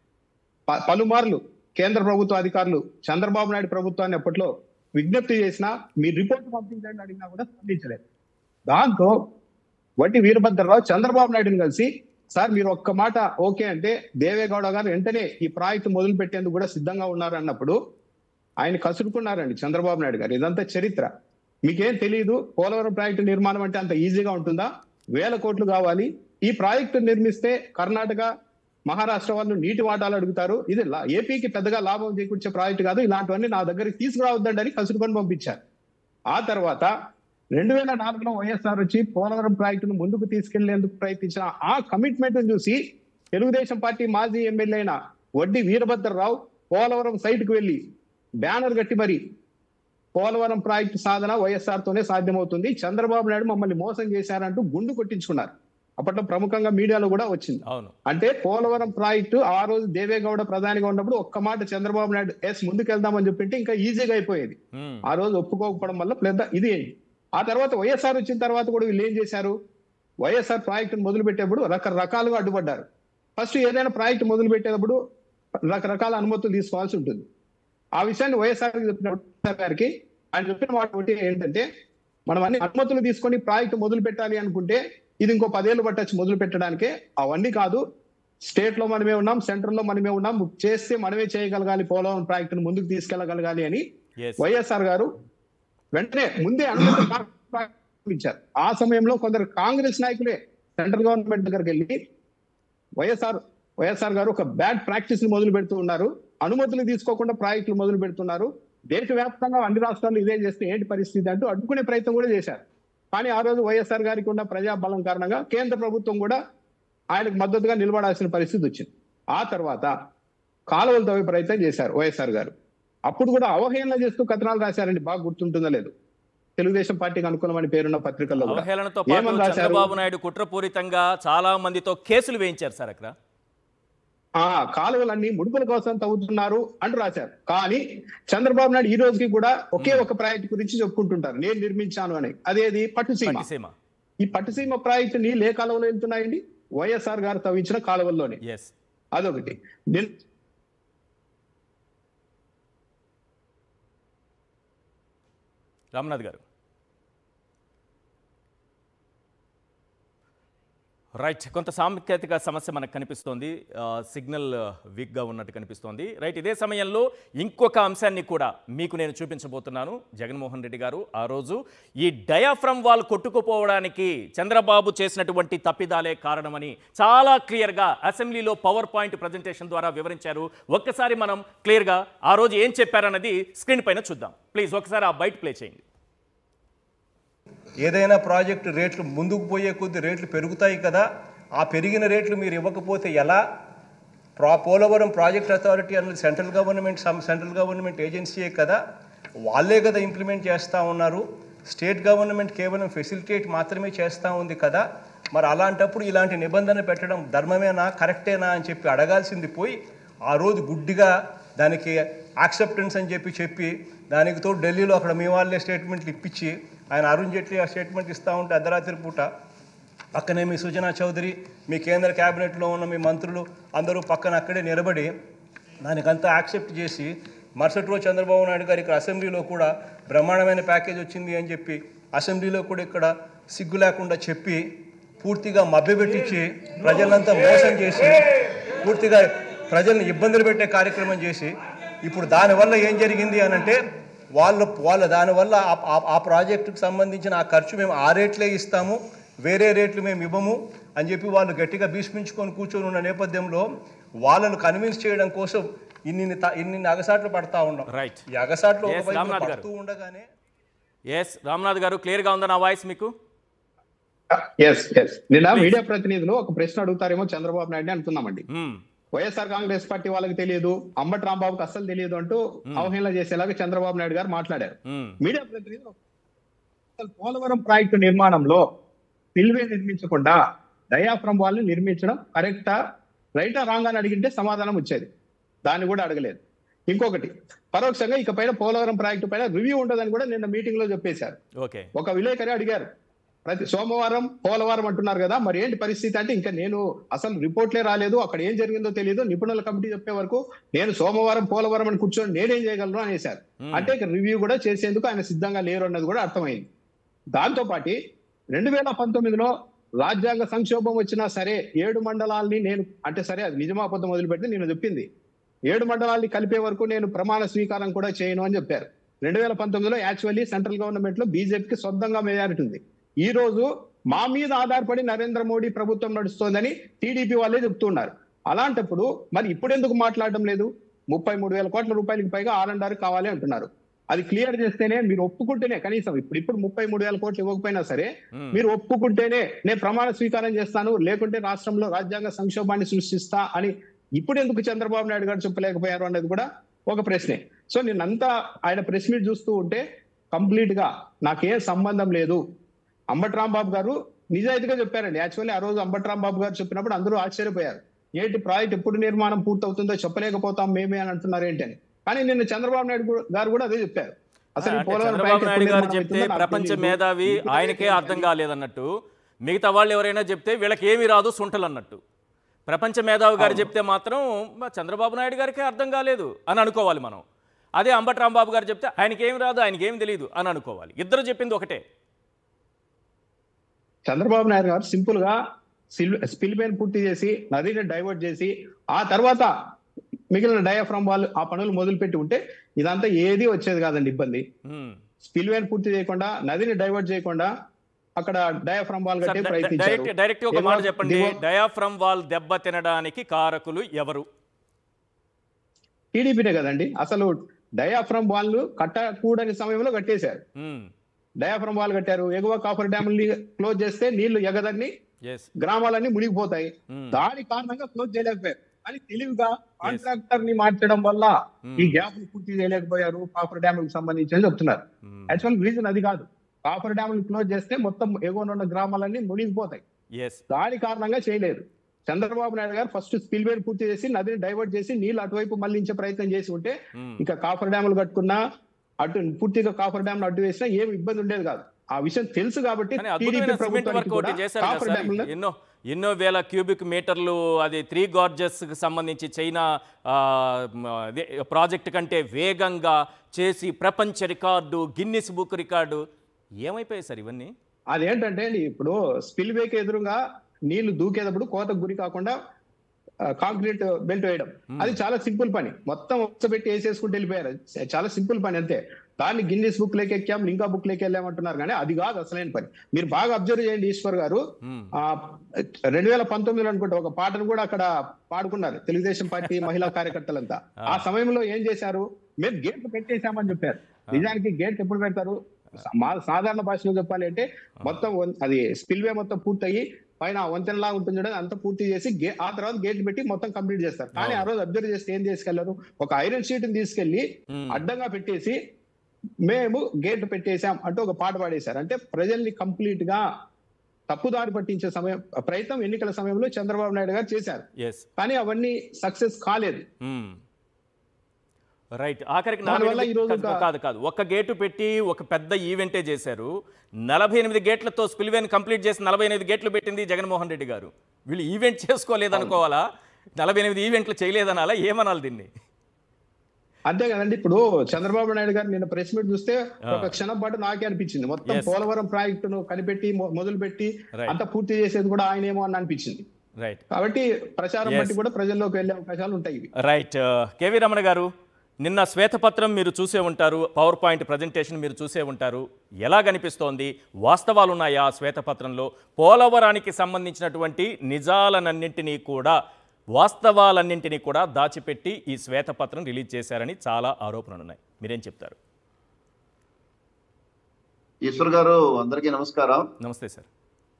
ప- పలుమార్లు కేంద్ర ప్రభుత్వ అధికారులు చంద్రబాబు నాయుడు ప్రభుత్వాన్ని అప్పట్లో విజ్ఞప్తి చేసినా మీ రిపోర్ట్ పంపించండి అడిగినా కూడా స్పందించలేదు దాంతో వడ్డీ వీరభద్రరావు చంద్రబాబు నాయుడుని కలిసి సార్ మీరు ఒక్క మాట ఓకే అంటే దేవేగౌడ గారు వెంటనే ఈ ప్రాజెక్టు మొదలు పెట్టేందుకు కూడా సిద్ధంగా ఉన్నారు అన్నప్పుడు ఆయన కసురుకున్నారండి చంద్రబాబు నాయుడు గారు ఇదంతా చరిత్ర మీకేం తెలియదు పోలవరం ప్రాజెక్టు నిర్మాణం అంటే అంత ఈజీగా ఉంటుందా వేల కోట్లు కావాలి ఈ ప్రాజెక్టు నిర్మిస్తే కర్ణాటక మహారాష్ట్ర వాళ్ళు నీటి వాటాలు అడుగుతారు ఇది లా- ఏపీకి పెద్దగా లాభం చేకూర్చే ప్రాజెక్టు కాదు ఇలాంటివన్నీ నా దగ్గరికి తీసుకురావద్దండి అని కసురుకొని పంపించారు ఆ తర్వాత రెండు వేల నాలుగులో వైఎస్ఆర్ వచ్చి పోలవరం ప్రాజెక్టును ముందుకు తీసుకెళ్లేందుకు ప్రయత్నించిన ఆ కమిట్మెంట్ చూసి తెలుగుదేశం పార్టీ మాజీ ఎమ్మెల్యే అయిన వడ్డీ వీరభద్రరావు పోలవరం సైట్ కు వెళ్లి బ్యానర్ కట్టి మరి పోలవరం ప్రాజెక్టు సాధన వైఎస్ఆర్ తోనే సాధ్యమవుతుంది చంద్రబాబు నాయుడు మమ్మల్ని మోసం చేశారంటూ గుండు కొట్టించుకున్నారు అప్పట్లో ప్రముఖంగా మీడియాలో కూడా వచ్చింది అవును అంటే పోలవరం ప్రాజెక్టు ఆ రోజు దేవేగౌడ ప్రధానిగా ఉన్నప్పుడు ఒక్క మాట చంద్రబాబు నాయుడు ఎస్ ముందుకెళ్దామని చెప్పింటే ఇంకా ఈజీగా అయిపోయేది మ్మ్. ఆ రోజు ఒప్పుకోకపోవడం వల్ల పెద్ద ఇది అయింది ఆ తర్వాత వైఎస్ఆర్ వచ్చిన తర్వాత కూడా వీళ్ళు ఏం చేశారు వైఎస్ఆర్ ప్రాజెక్టును మొదలు పెట్టేప్పుడు రకరకాలుగా అడ్డుపడ్డారు ఫస్ట్ ఏదైనా ప్రాజెక్టు మొదలు పెట్టేటప్పుడు రకరకాల అనుమతులు తీసుకోవాల్సి ఉంటుంది ఆ విషయాన్ని వైఎస్ఆర్ చెప్పినప్పుడు వైఎస్ఆర్ గారికి ఆయన చెప్పిన మాట ఒకటి ఏంటంటే మనం అన్ని అనుమతులు తీసుకొని ప్రాజెక్టు మొదలు పెట్టాలి అనుకుంటే ఇది ఇంకో పదేళ్ళు పట్టచ్చు మొదలు పెట్టడానికే అవన్నీ కాదు స్టేట్ లో మనమే ఉన్నాం సెంట్రల్ లో మనమే ఉన్నాం చేస్తే మనమే చేయగలగాలి పోలవరం ప్రాజెక్టును ముందుకు తీసుకెళ్లగలగాలి అని Yes. వైఎస్ఆర్ గారు వెంటనే ముందే అనుమతి ప్రారంభించారు ఆ సమయంలో కొందరు కాంగ్రెస్ నాయకులే సెంట్రల్ గవర్నమెంట్ దగ్గరికి వెళ్ళి వైఎస్ఆర్ వైఎస్ఆర్ గారు ఒక బ్యాడ్ ప్రాక్టీస్ ని మొదలు పెడుతూ ఉన్నారు అనుమతులు తీసుకోకుండా ప్రాజెక్టులు మొదలు పెడుతున్నారు దేశవ్యాప్తంగా అన్ని రాష్ట్రాలు ఇదే చేస్తే ఏంటి పరిస్థితి అంటూ అడ్డుకునే ప్రయత్నం కూడా చేశారు కానీ ఆ రోజు వైఎస్ఆర్ గారికి ఉన్న ప్రజాబలం కారణంగా కేంద్ర ప్రభుత్వం కూడా ఆయనకు మద్దతుగా నిలబడాల్సిన పరిస్థితి వచ్చింది ఆ తర్వాత కాలువలు తవ్వే ప్రయత్నం చేశారు వైఎస్ఆర్ గారు అప్పుడు కూడా అవహేళన చేస్తూ కథనాలు రాశారండి బాగా గుర్తుంటుందో లేదు తెలుగుదేశం పార్టీకి అనుకూలమని పేరున్న పత్రికల్లో కూడా అవహేళనతో పాటు ఏమని రాశారు? చంద్రబాబు నాయుడు కుట్రపూరితంగా చాలా మందితో కేసులు వేయించారు సార్ అక్కడ ఆ కాలువలన్నీ ముడుపుల కోసం తవ్వుతున్నారు అంటూ రాశారు కానీ చంద్రబాబు నాయుడు ఈ రోజుకి కూడా ఒకే ఒక ప్రాజెక్ట్ గురించి చెప్పుకుంటుంటారు నేను నిర్మించాను అని అదేది పట్టుసీమ పట్టిసీమ ఈ పట్టుసీమ ప్రాజెక్టు నీళ్ళు ఏ కాలువలో వెళ్తున్నాయండి వైఎస్ఆర్ గారు తవ్వించిన కాలువల్లోనే ఎస్ అదొకటి నిన్- రామ్నాథ్ గారు రైట్ కొంత సాంకేతిక సమస్య మనకు కనిపిస్తోంది ఆ, సిగ్నల్ వీక్గా ఉన్నట్టు కనిపిస్తోంది రైట్ ఇదే సమయంలో ఇంకొక అంశాన్ని కూడా మీకు నేను చూపించబోతున్నాను జగన్మోహన్ రెడ్డి గారు ఆ రోజు ఈ డయాఫ్రమ్ వాల్ కొట్టుకుపోవడానికి చంద్రబాబు చేసినటువంటి తప్పిదాలే కారణమని చాలా క్లియర్గా అసెంబ్లీలో పవర్ పాయింట్ ప్రజెంటేషన్ ద్వారా వివరించారు ఒక్కసారి మనం క్లియర్గా ఆ రోజు ఏం చెప్పారన్నది స్క్రీన్ పైన చూద్దాం ప్లీజ్ ఒకసారి ఆ బయట ప్లే చేయండి ఏదైనా ప్రాజెక్టు రేట్లు ముందుకు పోయే కొద్ది రేట్లు పెరుగుతాయి కదా ఆ పెరిగిన రేట్లు మీరు ఇవ్వకపోతే ఎలా ప్రా పోలవరం ప్రాజెక్ట్ అథారిటీ అన్నది central government some central government ఏజెన్సీయే కదా వాళ్ళే కదా ఇంప్లిమెంట్ చేస్తూ ఉన్నారు స్టేట్ గవర్నమెంట్ కేవలం ఫెసిలిటేట్ మాత్రమే చేస్తూ ఉంది కదా మరి అలాంటప్పుడు ఇలాంటి నిబంధన పెట్టడం ధర్మమేనా కరెక్టేనా అని చెప్పి అడగాల్సింది పోయి ఆ రోజు గుడ్డిగా దానికి యాక్సెప్టెన్స్ అని చెప్పి చెప్పి దానికి తోడు ఢిల్లీలో అక్కడ మీ వాళ్ళే స్టేట్మెంట్లు ఇప్పించి ఆయన అరుణ్ జైట్లీ ఆ స్టేట్మెంట్ ఇస్తూ ఉంటే అర్ధరాత్రి పూట పక్కనే మీ సుజనా చౌదరి మీ కేంద్ర క్యాబినెట్లో ఉన్న మీ మంత్రులు అందరూ పక్కన అక్కడే నిలబడి దానికంతా యాక్సెప్ట్ చేసి మరుసటి రోజు చంద్రబాబు నాయుడు గారు ఇక్కడ అసెంబ్లీలో కూడా బ్రహ్మాండమైన ప్యాకేజ్ వచ్చింది అని చెప్పి అసెంబ్లీలో కూడా ఇక్కడ సిగ్గు లేకుండా చెప్పి పూర్తిగా మభ్యపెట్టించి ప్రజలంతా మోసం చేసి పూర్తిగా ప్రజల్ని ఇబ్బందులు పెట్టే కార్యక్రమం చేసి ఇప్పుడు దానివల్ల ఏం జరిగింది అని అంటే వాళ్ళు వాళ్ళ దానివల్ల ఆ- ఆ- ఆ ప్రాజెక్టుకు సంబంధించిన ఆ ఖర్చు మేము ఆ రేట్లే ఇస్తాము వేరే రేట్లు మేము ఇవ్వము అని చెప్పి వాళ్ళు గట్టిగా భీష్మించుకొని కూర్చొని ఉన్న నేపథ్యంలో వాళ్ళను కన్విన్స్ చేయడం కోసం ఇన్ని త- ఇన్ని అగసాట్లు పడతా ఉన్నాం Right. ఈ అగసాట్లు Yes, ఒకవైపు రామ్నాథ్ గారు. పడుతూ ఉండగానే ఎస్ రామ్నాథ్ గారు క్లియర్గా ఉందా నా వాయిస్ మీకు ఎస్ ఎస్ నిన్న మీడియా ప్రతినిధులు ఒక ప్రశ్న అడుగుతారేమో చంద్రబాబు నాయుడు అనుకున్నామండి మ్మ్. వైఎస్ఆర్ కాంగ్రెస్ పార్టీ వాళ్ళకి తెలియదు అంబటి రాంబాబుకి అస్సలు తెలియదు అంటూ అవహేళన చేసేలాగా చంద్రబాబు నాయుడు గారు మాట్లాడారు మ్మ్. మీడియా ప్రతినిధులు అసలు పోలవరం ప్రాజెక్టు నిర్మాణంలో స్పిల్వే నిర్మించకుండా డయాఫ్రమ్ వాళ్ళు నిర్మించడం కరెక్టా రైటా రాంగ్ అని అడిగింటే సమాధానం వచ్చేది దాన్ని కూడా అడగలేదు ఇంకొకటి పరోక్షంగా ఇక పైన పోలవరం ప్రాజెక్టు పైన రివ్యూ ఉండదని కూడా నిన్న మీటింగ్ లో చెప్పేశారు ఓకే ఒక విలేకరి అడిగారు ప్రతి సోమవారం పోలవరం అంటున్నారు కదా మరి ఏంటి పరిస్థితి అంటే ఇంకా నేను అసలు రిపోర్ట్లే రాలేదు అక్కడ ఏం జరిగిందో తెలియదు నిపుణుల కమిటీ చెప్పే వరకు నేను సోమవారం పోలవరం అని కూర్చొని నేనేం చేయగలను అనేశారు అంటే ఇక రివ్యూ కూడా చేసేందుకు ఆయన సిద్ధంగా లేరు అన్నది కూడా అర్థమైంది దాంతో పాటి రెండు వేల పంతొమ్మిదిలో రాజ్యాంగ సంక్షోభం వచ్చినా సరే ఏడు మండలాల్ని నేను అంటే సరే అది నిజమా అబద్ధం మొదలుపెడితే నేను చెప్పింది ఏడు మండలాల్ని కలిపే వరకు నేను ప్రమాణ స్వీకారం కూడా చేయను అని చెప్పారు రెండు వేల పంతొమ్మిదిలో యాక్చువల్లీ సెంట్రల్ గవర్నమెంట్ లో బీజేపీకి సొంతంగా మెజారిటీ ఉంది ఈ రోజు మా మీద ఆధారపడి నరేంద్ర మోడీ ప్రభుత్వం నడుస్తోందని టీడీపీ వాళ్ళే చెప్తున్నారు అలాంటప్పుడు మరి ఇప్పుడు ఎందుకు మాట్లాడడం లేదు ముప్పై మూడు వేల కోట్ల రూపాయలకి పైగా ఆర్ అండ్ ఆర్ కావాలి అంటున్నారు అది క్లియర్ చేస్తేనే మీరు ఒప్పుకుంటేనే కనీసం ఇప్పుడు ఇప్పుడు ముప్పై మూడు వేల కోట్లు ఇవ్వకపోయినా సరే మ్మ్. మీరు ఒప్పుకుంటేనే నేను ప్రమాణ స్వీకారం చేస్తాను లేకుంటే రాష్ట్రంలో రాజ్యాంగ సంక్షోభాన్ని సృష్టిస్తా అని ఇప్పుడు ఎందుకు చంద్రబాబు నాయుడు గారు చెప్పలేకపోయారు అనేది కూడా ఒక ప్రశ్నే సో నేనంతా ఆయన ప్రెస్ మీట్ చూస్తూ ఉంటే కంప్లీట్ గా నాకేం సంబంధం లేదు అంబటి రాంబాబు గారు నిజాయితీగా చెప్పారండి యాక్చువల్లీ ఆ రోజు అంబటి రాంబాబు గారు చెప్పినప్పుడు అందరూ ఆశ్చర్యపోయారు ఏంటి ప్రాజెక్ట్ ఎప్పుడు నిర్మాణం పూర్తవుతుందో చెప్పలేకపోతాం మేమే అని అంటున్నారు ఏంటి అని కానీ నిన్న చంద్రబాబు నాయుడు గు- గారు కూడా అదే చెప్పారు అసలు ఈ అంటే పోలవరం చంద్రబాబు ప్రాజెక్ట్ నాయుడు ఎప్పుడు గారు నిర్మాణం చెప్తే అవుతుందో నాకు ప్రపంచ తెలీదు. మేధావి ఇప్పుడు ఆయనకే అర్థం కాలేదన్నట్టు మిగతా వాళ్ళు ఎవరైనా చెప్తే వీళ్ళకి ఏమీ రాదు సుంటలు అన్నట్టు ప్రపంచ మేధావి గారు చెప్తే మాత్రం మా చంద్రబాబు నాయుడు గారికే అర్థం కాలేదు అని అనుకోవాలి మనం అదే అంబటి రాంబాబు గారు చెప్తే ఆయనకి ఏమి రాదు ఆయనకి ఏమి తెలియదు అని అనుకోవాలి ఇద్దరు చెప్పింది ఒకటే చంద్రబాబు నాయుడు గారు సింపుల్ గా స్పిల్ పైన పూర్తి చేసి నదిని డైవర్ట్ చేసి ఆ తర్వాత మిగిలిన డయాఫ్రమ్ వాళ్ళు ఆ పనులు మొదలుపెట్టి ఉంటే ఇదంతా ఏది వచ్చేది కాదండి ఇబ్బంది మ్మ్. స్పిల్ వేన్ పూర్తి చేయకుండా నదిని డైవర్ట్ చేయకుండా అక్కడ డయాఫ్రమ్ వాల్ సార్, కట్టే డై- ప్రయత్నించారు డైరెక్ట్ డైరెక్ట్ ఒక దిగువ- మాట చెప్పండి దిగువ- డయాఫ్రమ్ వాల్ దెబ్బ తినడానికి కారకులు ఎవరు టీడీపీనే కదండి అసలు డయాఫ్రమ్ వాళ్ళు కట్టకూడని సమయంలో కట్టేశారు మ్మ్. డయాఫ్రమ్ వాల్ కట్టారు ఎగువ కాఫర్ డ్యాముల్ని క్లోజ్ చేస్తే నీళ్లు ఎగదని ఎస్ గ్రామాలన్నీ మునిగిపోతాయి మ్మ్. దాని కారణంగా క్లోజ్ చేయలేకపోయారు అని తెలివిగా కాంట్రాక్టర్ ని మార్చడం వల్ల Hmm. ఈ గ్యాప్ పూర్తి చేయలేకపోయారు కాఫర్ డ్యామ్ కి సంబంధించి అని చెప్తున్నారు మ్మ్. యాక్చువల్ రీజన్ అది కాదు కాఫర్ డ్యామ్ క్లోజ్ చేస్తే మొత్తం ఎగువన ఉన్న గ్రామాలన్నీ మునిగిపోతాయి ఎస్ దాని కారణంగా చేయలేదు చంద్రబాబు నాయుడు గారు ఫస్ట్ స్పిల్ వేర్ పూర్తి చేసి నదిని డైవర్ట్ చేసి నీళ్లు అటువైపు మళ్లించే ప్రయత్నం చేసి ఉంటే మ్మ్. ఇంకా కాఫర్ డ్యాములు కట్టుకున్నా అటు పూర్తిగా కాఫర్ డ్యామ్ అడ్డు వేసినా ఏమి ఇబ్బంది ఉండేది కాదు ఆ విషయం తెలుసు కాబట్టి కానీ టీడీపీ అద్భుతమైన సిమెంట్ ప్రభుత్వానికి వర్క్ ఒకటి కూడా చేశారు కదా కాఫర్ సార్ డ్యాములను ఎన్నో ఎన్నో వేల క్యూబిక్ మీటర్లు అది త్రీ గార్జెస్ సంబంధించి చైనా ఆ, మ, అదే ప్రాజెక్ట్ కంటే వేగంగా చేసి ప్రపంచ రికార్డు గిన్నిస్ బుక్ రికార్డు ఏమైపోయాయి సార్ ఇవన్నీ అదేంటంటే అండి ఇప్పుడు స్పిల్ వేకి ఎదురుగా నీళ్లు దూకేటప్పుడు కోతకు గురి కాకుండా కాంక్రీట్ బెల్ట్ వేయడం అది చాలా సింపుల్ పని మొత్తం పెట్టి వేసేసుకుంటూ వెళ్ళిపోయారు చ- చాలా సింపుల్ పని అంతే దాన్ని గిన్నీస్ బుక్ లేకి ఎక్కాం లింకా బుక్ లేకి వెళ్ళామంటున్నారు కానీ అది కాదు అసలైన పని మీరు బాగా అబ్జర్వ్ చేయండి ఈశ్వర్ గారు మ్మ్. ఆ రెండు వేల పంతొమ్మిదిలో అనుకుంటా ఒక పాటను కూడా అక్కడ పాడుకున్నారు తెలుగుదేశం పార్టీ మహిళా కార్యకర్తలంతా ఆ సమయంలో ఏం చేశారు మేము గేట్లు పెట్టేశామని చెప్పారు నిజానికి గేట్ ఎప్పుడు పెడతారు మా సాధారణ భాషలో చెప్పాలి అంటే మొత్తం వం- అది స్పిల్వే మొత్తం పూర్తయి పైన వంతెనలా ఉంటుంది చూడండి అంతా పూర్తి చేసి గే- ఆ తర్వాత గేట్ పెట్టి మొత్తం కంప్లీట్ చేస్తారు కానీ ఆ రోజు అబ్జర్వ్ చేస్తే ఏం తీసుకెళ్లారు ఒక ఐరన్ షీట్ తీసుకెళ్లి మ్మ్. అడ్డంగా పెట్టేసి మేము గేట్ పెట్టేశాం అంటూ ఒక పాట పాడేశారు అంటే ప్రజల్ని కంప్లీట్ గా తప్పుదారి పట్టించే సమయం ప్రయత్నం ఎన్నికల సమయంలో చంద్రబాబు నాయుడు గారు చేశారు ఎస్ కానీ అవన్నీ సక్సెస్ కాలేదు మ్మ్. రైట్ ఆఖరికి దానివల్ల నలభై ఈరోజు ఎనిమిది- ఒక- కాదు కాదు ఒక గేటు పెట్టి ఒక పెద్ద ఈవెంటే చేశారు నలభై ఎనిమిది గేట్లతో స్పిల్వేని కంప్లీట్ చేసి నలభై ఎనిమిది గేట్లు పెట్టింది జగన్మోహన్ రెడ్డి గారు వీళ్ళు ఈవెంట్ చేసుకోలేదనుకోవాలా నలభై ఎనిమిది ఈవెంట్లు చేయలేదనాలా ఏమనాలి దీన్ని అంతే కదండి ఇప్పుడు చంద్రబాబు నాయుడు గారు నిన్న ప్రెస్ మీట్ చూస్తే ఒక క్షణం పాటు నాకే అనిపించింది మొత్తం Yes. పోలవరం ప్రాజెక్టును కనిపెట్టి మొ- మొదలు పెట్టి Right. అంతా పూర్తి చేసేది కూడా ఆయనేమో అని అనిపించింది రైట్ కాబట్టి ప్రచారం Yes. బట్టి కూడా ప్రజల్లోకి వెళ్ళే అవకాశాలు ఉంటాయి ఇవి రైట్ కేవీ రమణ గారు నిన్న శ్వేతపత్రం మీరు చూసే ఉంటారు పవర్ పాయింట్ ప్రజెంటేషన్ మీరు చూసే ఉంటారు ఎలా కనిపిస్తోంది వాస్తవాలు ఉన్నాయా ఆ శ్వేతపత్రంలో పోలవరానికి సంబంధించినటువంటి నిజాలనన్నింటినీ కూడా వాస్తవాలన్నింటినీ కూడా దాచిపెట్టి ఈ శ్వేతపత్రం రిలీజ్ చేశారని చాలా ఆరోపణలు ఉన్నాయి మీరేం చెప్తారు ఈశ్వర్ గారు అందరికీ నమస్కారం నమస్తే సార్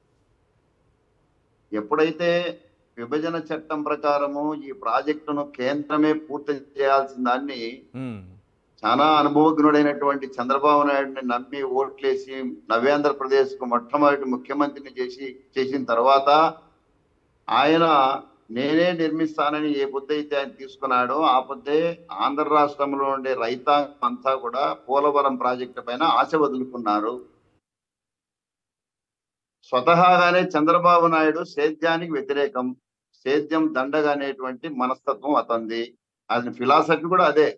ఎప్పుడైతే విభజన చట్టం ప్రకారము ఈ ప్రాజెక్టును కేంద్రమే పూర్తి చేయాల్సిన దాన్ని మ్మ్. చాలా అనుభవజ్ఞుడైనటువంటి చంద్రబాబు నాయుడిని నమ్మి ఓట్లేసి నవ్యాంధ్రప్రదేశ్ కు మొట్టమొదటి ముఖ్యమంత్రిని చేసి చేసిన తర్వాత ఆయన నేనే నిర్మిస్తానని ఏ పొద్దు అయితే ఆయన తీసుకున్నాడో ఆ పొద్దే ఆంధ్ర రాష్ట్రంలో ఉండే రైతాంగం అంతా కూడా పోలవరం ప్రాజెక్టు పైన ఆశ వదులుకున్నారు స్వతహాగానే చంద్రబాబు నాయుడు సేద్యానికి వ్యతిరేకం సేద్యం దండగా అనేటువంటి మనస్తత్వం అతంది అది ఫిలాసఫీ కూడా అదే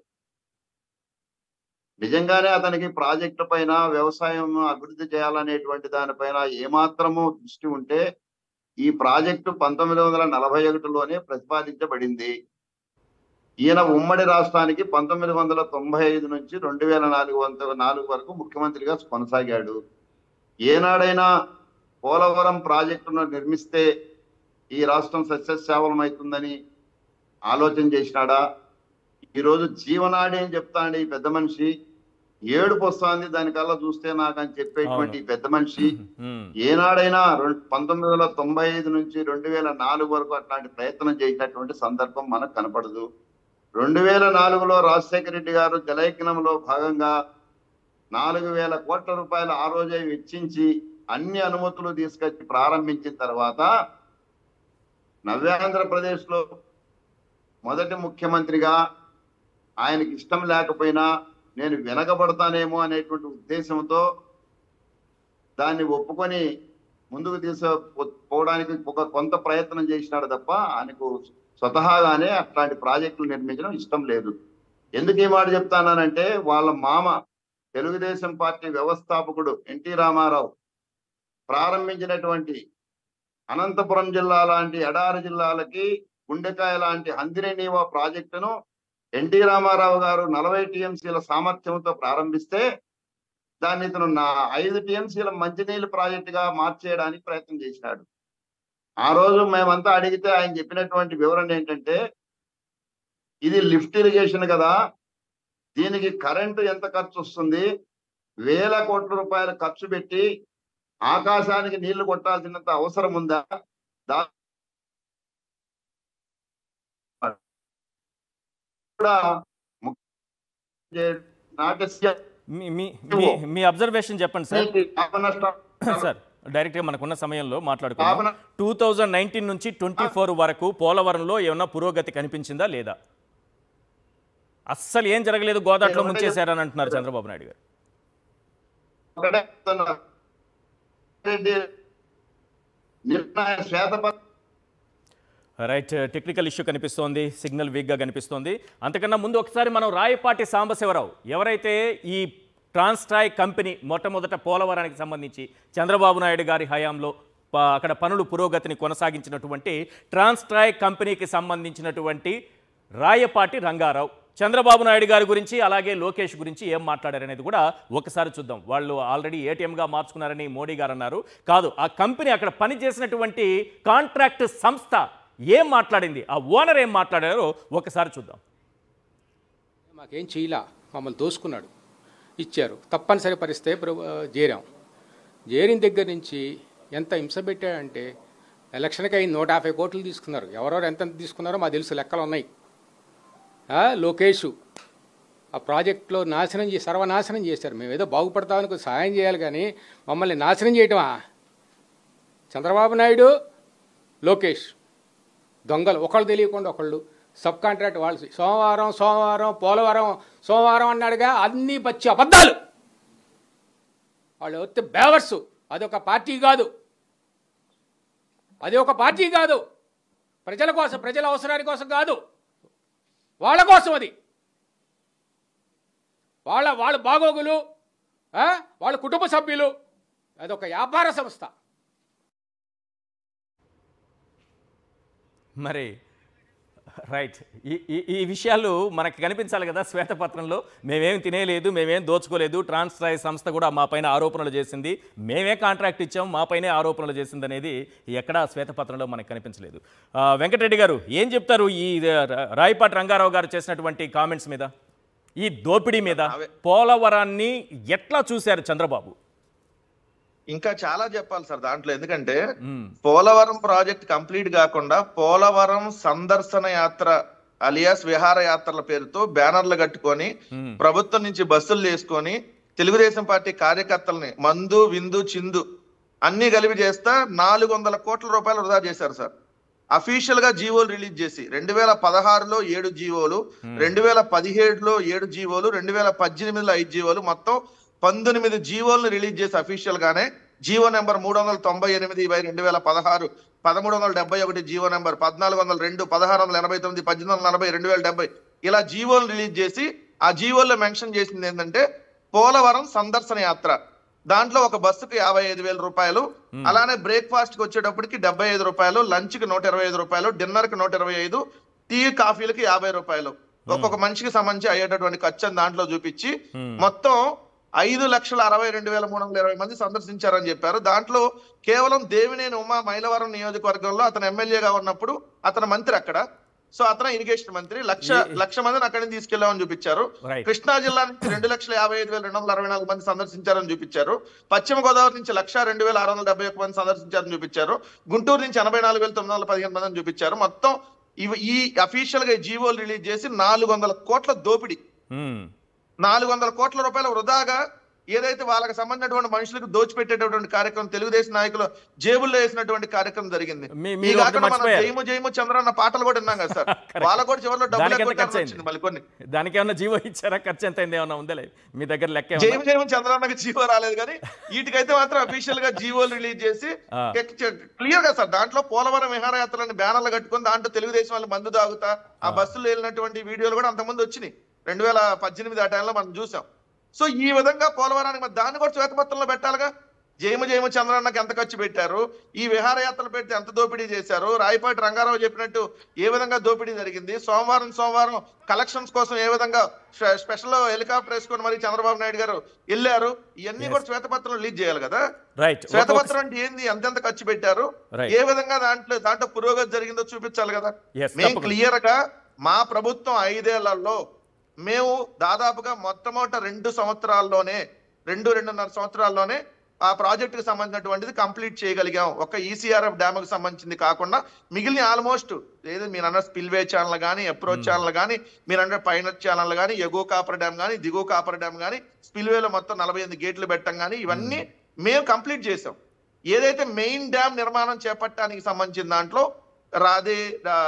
నిజంగానే అతనికి ప్రాజెక్టు పైన వ్యవసాయం అభివృద్ధి చేయాలనేటువంటి దానిపైన ఏమాత్రము దృష్టి ఉంటే ఈ ప్రాజెక్టు పంతొమ్మిది వందల నలభై ఒకటిలోనే ప్రతిపాదించబడింది ఈయన ఉమ్మడి రాష్ట్రానికి పంతొమ్మిది వందల తొంభై ఐదు నుంచి రెండు వేల నాలుగు వంద నాలుగు వరకు ముఖ్యమంత్రిగా కొనసాగాడు ఏనాడైనా పోలవరం ప్రాజెక్టును నిర్మిస్తే ఈ రాష్ట్రం సస్యశ్యామలం అవుతుందని ఆలోచన చేసినాడా ఈరోజు జీవనాడి అని చెప్తాండి ఈ పెద్ద మనిషి ఏడుపు వస్తుంది దానికల్లా చూస్తే నాకు అని చెప్పేటువంటి ఈ పెద్ద మనిషి మ్మ్. ఏనాడైనా రెండు పంతొమ్మిది వందల తొంభై ఐదు నుంచి రెండు వేల నాలుగు వరకు అట్లాంటి ప్రయత్నం చేసినటువంటి సందర్భం మనకు కనపడదు రెండు వేల నాలుగులో రాజశేఖర రెడ్డి గారు జలయజ్ఞంలో భాగంగా నాలుగు వేల కోట్ల రూపాయలు ఆ రోజే వెచ్చించి అన్ని అనుమతులు తీసుకొచ్చి ప్రారంభించిన తర్వాత నవ్యాంధ్రప్రదేశ్ లో మొదటి ముఖ్యమంత్రిగా ఆయనకి ఇష్టం లేకపోయినా నేను వెనకబడతానేమో అనేటువంటి ఉద్దేశంతో దాన్ని ఒప్పుకొని ముందుకు తీసుకుపోవడానికి ఒక కొంత ప్రయత్నం చేసినాడు తప్ప ఆయనకు స్వతహాగానే అట్లాంటి ప్రాజెక్టులు నిర్మించడం ఇష్టం లేదు ఎందుకు ఈ మాట చెప్తానంటే వాళ్ళ మామ తెలుగుదేశం పార్టీ వ్యవస్థాపకుడు ఎన్టీ రామారావు ప్రారంభించినటువంటి అనంతపురం జిల్లా లాంటి ఎడారి జిల్లాలకి గుండెకాయ లాంటి హందిరేనీవా ప్రాజెక్టును ఎన్టీ రామారావు గారు నలభై టీఎంసీల సామర్థ్యంతో ప్రారంభిస్తే దాన్ని ఇతను నా ఐదు టీఎంసీల మంచినీళ్ళ ప్రాజెక్టుగా మార్చేయడానికి ప్రయత్నం చేసినాడు ఆ రోజు మేమంతా అడిగితే ఆయన చెప్పినటువంటి వివరణ ఏంటంటే ఇది లిఫ్ట్ ఇరిగేషన్ కదా దీనికి కరెంటు ఎంత ఖర్చు వస్తుంది వేల కోట్ల రూపాయలు ఖర్చు పెట్టి ఆకాశానికి నీళ్లు కొట్టాల్సినంత అవసరం ఉందా దా కూడా నాట్ మీ- మీ మీ- మీ అబ్జర్వేషన్ చెప్పండి సార్ నష్టం సార్ డైరెక్ట్గా మనకున్న సమయంలో మాట్లాడుకుందాం పాపన- టూ థౌజండ్ నైన్టీన్ నుంచి ట్వంటీ ఫోర్ వరకు పోలవరంలో ఏమన్నా పురోగతి కనిపించిందా లేదా అస్సలు ఏం జరగలేదు గోదాట్లో ముంచేశారని అంటున్నారు చంద్రబాబు నాయుడు గారు ఒకటే చెప్తున్నా. రెడ్డి నిర్ణయ శ్వేతపత్రం రైట్ టెక్నికల్ ఇష్యూ కనిపిస్తోంది సిగ్నల్ వీక్గా కనిపిస్తోంది అంతకన్నా ముందు ఒకసారి మనం రాయపాటి సాంబశివరావు ఎవరైతే ఈ ట్రాన్స్ట్రాయ్ కంపెనీ మొట్టమొదట పోలవరానికి సంబంధించి చంద్రబాబు నాయుడు గారి హయాంలో ప- అక్కడ పనులు పురోగతిని కొనసాగించినటువంటి ట్రాన్స్ట్రాయ్ కంపెనీకి సంబంధించినటువంటి రాయపాటి రంగారావు చంద్రబాబు నాయుడు గారి గురించి అలాగే లోకేష్ గురించి ఏం మాట్లాడారనేది కూడా ఒకసారి చూద్దాం వాళ్ళు ఆల్రెడీ ఏటీఎంగా మార్చుకున్నారని మోడీ గారు అన్నారు కాదు ఆ కంపెనీ అక్కడ పనిచేసినటువంటి కాంట్రాక్ట్ సంస్థ ఏం మాట్లాడింది ఆ ఓనర్ ఏం మాట్లాడారో ఒకసారి చూద్దాం మాకేం చేయలా మమ్మల్ని దోసుకున్నాడు ఇచ్చారు తప్పనిసరి పరిస్థితే ప్ర- చేరాం చేరిన దగ్గర నుంచి ఎంత హింస పెట్టాడంటే ఎలక్షన్కి అయింది నూట యాభై కోట్లు తీసుకున్నారు ఎవరెవరు ఎంత తీసుకున్నారో మాకు తెలుసు లెక్కలు ఉన్నాయి ఆ, లోకేష్ ఆ ప్రాజెక్టులో నాశనం చేసి సర్వనాశనం చేశారు మేము ఏదో బాగుపడతామని కొంచెం సహాయం చేయాలి కానీ మమ్మల్ని నాశనం చేయటమా చంద్రబాబు నాయుడు లోకేష్ దొంగలు ఒకళ్ళు తెలియకుండా ఒకళ్ళు సబ్ కాంట్రాక్ట్ వాళ్ళు సోమవారం సోమవారం పోలవరం సోమవారం అన్నాడుగా అన్నీ పచ్చి అబద్ధాలు వాళ్ళు వస్తే బేవర్సు అదొక పార్టీ కాదు అది ఒక పార్టీ కాదు ప్రజల కోసం ప్రజల అవసరాని కోసం కాదు వాళ్ళ కోసం అది వాళ్ళ వాళ్ళ బాగోగులు ఆ? వాళ్ళ కుటుంబ సభ్యులు అదొక వ్యాపార సంస్థ మరి రైట్ ఈ ఈ- ఈ విషయాలు మనకి కనిపించాలి కదా శ్వేతపత్రంలో మేమేం తినేలేదు మేమేం దోచుకోలేదు ట్రాన్స్ట్రాయ్ సంస్థ కూడా మా పైన ఆరోపణలు చేసింది మేమే కాంట్రాక్ట్ ఇచ్చాం మా పైనే ఆరోపణలు చేసింది అనేది ఎక్కడా శ్వేతపత్రంలో మనకు కనిపించలేదు ఆ, వెంకటరెడ్డి గారు ఏం చెప్తారు ఈ రా- రాయపాటి రంగారావు గారు చేసినటువంటి కామెంట్స్ మీద ఈ దోపిడీ మీద పోలవరాన్ని ఎట్లా చూశారు చంద్రబాబు ఇంకా చాలా చెప్పాలి సార్ దాంట్లో ఎందుకంటే మ్మ్. పోలవరం ప్రాజెక్ట్ కంప్లీట్ కాకుండా పోలవరం సందర్శన యాత్ర అలియాస్ విహార యాత్రల పేరుతో బ్యానర్లు కట్టుకొని మ్మ్. ప్రభుత్వం నుంచి బస్సులు వేసుకొని తెలుగుదేశం పార్టీ కార్యకర్తల్ని మందు విందు చిందు అన్ని కలిపి చేస్తా నాలుగు వందల కోట్ల రూపాయలు వృధా చేశారు సార్ అఫీషియల్ గా జీవోలు రిలీజ్ చేసి రెండు వేల పదహారులో ఏడు జీవోలు రెండు వేల పదిహేడులో ఏడు జీవోలు రెండు వేల పద్దెనిమిదిలో ఐదు జీవోలు మొత్తం పంతొమ్మిది జీవోలను రిలీజ్ చేసి అఫీషియల్ గానే జీవో నెంబర్ మూడు వందల తొంభై ఎనిమిది బై రెండు వేల పదహారు పదమూడు వందల డెబ్బై ఒకటి జీవో నెంబర్ పద్నాలుగు వందల రెండు పదహారు వందల ఎనభై తొమ్మిది పద్దెనిమిది వందల నలభై రెండు వేల డెబ్బై ఇలా జీవోలు రిలీజ్ చేసి ఆ జీవోల్లో మెన్షన్ చేసింది ఏంటంటే పోలవరం సందర్శన యాత్ర దాంట్లో ఒక బస్సుకు యాభై ఐదు వేల రూపాయలు అలానే బ్రేక్ఫాస్ట్ కి వచ్చేటప్పటికి డెబ్బై ఐదు రూపాయలు లంచ్ కి నూట ఇరవై ఐదు రూపాయలు డిన్నర్ కి నూట ఇరవై ఐదు టీ కాఫీలకి యాభై రూపాయలు ఒక్కొక్క మనిషికి సంబంధించి అయ్యేటటువంటి ఖర్చు అని దాంట్లో చూపించి మొత్తం ఐదు లక్షల అరవై రెండు వేల మూడు వందల ఇరవై మంది సందర్శించారని చెప్పారు దాంట్లో కేవలం దేవినేని ఉమా మైలవరం నియోజకవర్గంలో అతను ఎమ్మెల్యేగా ఉన్నప్పుడు అతను మంత్రి అక్కడ సో అతను ఇరిగేషన్ మంత్రి లక్ష లక్ష మందిని అక్కడి నుంచి తీసుకెళ్లామని చూపించారు Right. కృష్ణా జిల్లా నుంచి రెండు లక్షల యాభై ఐదు వేల రెండు వందల అరవై నాలుగు మంది సందర్శించారని చూపించారు పశ్చిమ గోదావరి నుంచి లక్ష రెండు వేల ఆరు వందల డెబ్బై ఒక్క మంది సందర్శించారని చూపించారు గుంటూరు నుంచి ఎనభై నాలుగు వేల తొమ్మిది వందల పదిహేను మందిని చూపించారు మొత్తం ఇవి ఈ అఫీషియల్ గా జీవోలు రిలీజ్ చేసి నాలుగు వందల కోట్ల దోపిడీ మ్మ్. నాలుగు వందల కోట్ల రూపాయల వృధాగా ఏదైతే వాళ్ళకి సంబంధించినటువంటి మనుషులకు దోచిపెట్టేటటువంటి కార్యక్రమం తెలుగుదేశం నాయకులు జేబుల్లో వేసినటువంటి కార్యక్రమం జరిగింది మీ- ఈ మీరు ఒకటి కాకుండా మనం మర్చిపోయారు. జయము జయము చంద్రన్న పాటలు కూడా విన్నాం కదా సార్ Correct. వాళ్ళకు కూడా చివరిలో డబ్బులు దానికి ఎంత ఎక్కువ ఖర్చు అయింది? వచ్చింది మళ్ళీ కొన్ని దానికి ఏమన్నా జీవో ఇచ్చారా ఖర్చు ఎంత అయింది ఏమన్నా ఉందా లేదు మీ దగ్గర లెక్క ఏమన్నా? జయము జయము చంద్రన్నకి జీవో రాలేదు కానీ వీటికైతే మాత్రం అఫీషియల్ గా జీవోలు రిలీజ్ చేసి ఆ. క్లియర్ గా సార్ దాంట్లో పోలవరం విహారయాత్రలని బ్యానర్లు కట్టుకొని దాంట్లో తెలుగుదేశం వాళ్ళు మందు తాగుతా ఆ బస్సులో వెళ్ళినటువంటి వీడియోలు కూడా అంతకుముందు వచ్చినాయి రెండు వేల పద్దెనిమిది ఆ టైంలో మనం చూసాం సో ఈ విధంగా పోలవరానికి మరి దాన్ని కూడా శ్వేతపత్రంలో పెట్టాలిగా జయమ జయమ చంద్రన్నకి ఎంత ఖర్చు పెట్టారు ఈ విహారయాత్రలు పెడితే ఎంత దోపిడీ చేశారు రాయపాటి రంగారావు చెప్పినట్టు ఏ విధంగా దోపిడీ జరిగింది సోమవారం సోమవారం కలెక్షన్స్ కోసం ఏ విధంగా స్పె- స్పెషల్ హెలికాప్టర్ వేసుకొని మరి చంద్రబాబు నాయుడు గారు వెళ్ళారు ఇవన్నీ కూడా శ్వేతపత్రం రిలీజ్ చేయాలి కదా రైట్ శ్వేతపత్రం అంటే ఏంది ఎంతెంత ఖర్చు పెట్టారు Right. ఏ విధంగా దాంట్లో దాంట్లో పురోగతి జరిగిందో చూపించాలి కదా Yes, మేము తప్పకుండా. క్లియర్ గా మా ప్రభుత్వం ఐదేళ్లలో మేము దాదాపుగా మొట్టమొదట రెండు సంవత్సరాల్లోనే రెండు రెండున్నర సంవత్సరాల్లోనే ఆ ప్రాజెక్ట్ కి సంబంధించినటువంటిది కంప్లీట్ చేయగలిగాం ఒక ఈసీఆర్ఎఫ్ డ్యామ్ కి సంబంధించింది కాకుండా మిగిలిన ఆల్మోస్ట్ ఏదో మీరు అన్న స్పిల్వే ఛానల్ కానీ అప్రోచ్ ఛానల్ కానీ మీరు అన్న పైన ఛానల్ కానీ ఎగువ కాపర్ డ్యామ్ కానీ దిగువ కాపర్ డ్యామ్ కానీ స్పిల్వేలో మొత్తం నలభై ఎనిమిది గేట్లు పెట్టడం కానీ ఇవన్నీ మేము కంప్లీట్ చేసాం ఏదైతే మెయిన్ డ్యామ్ నిర్మాణం చేపట్టడానికి సంబంధించిన దాంట్లో రాదే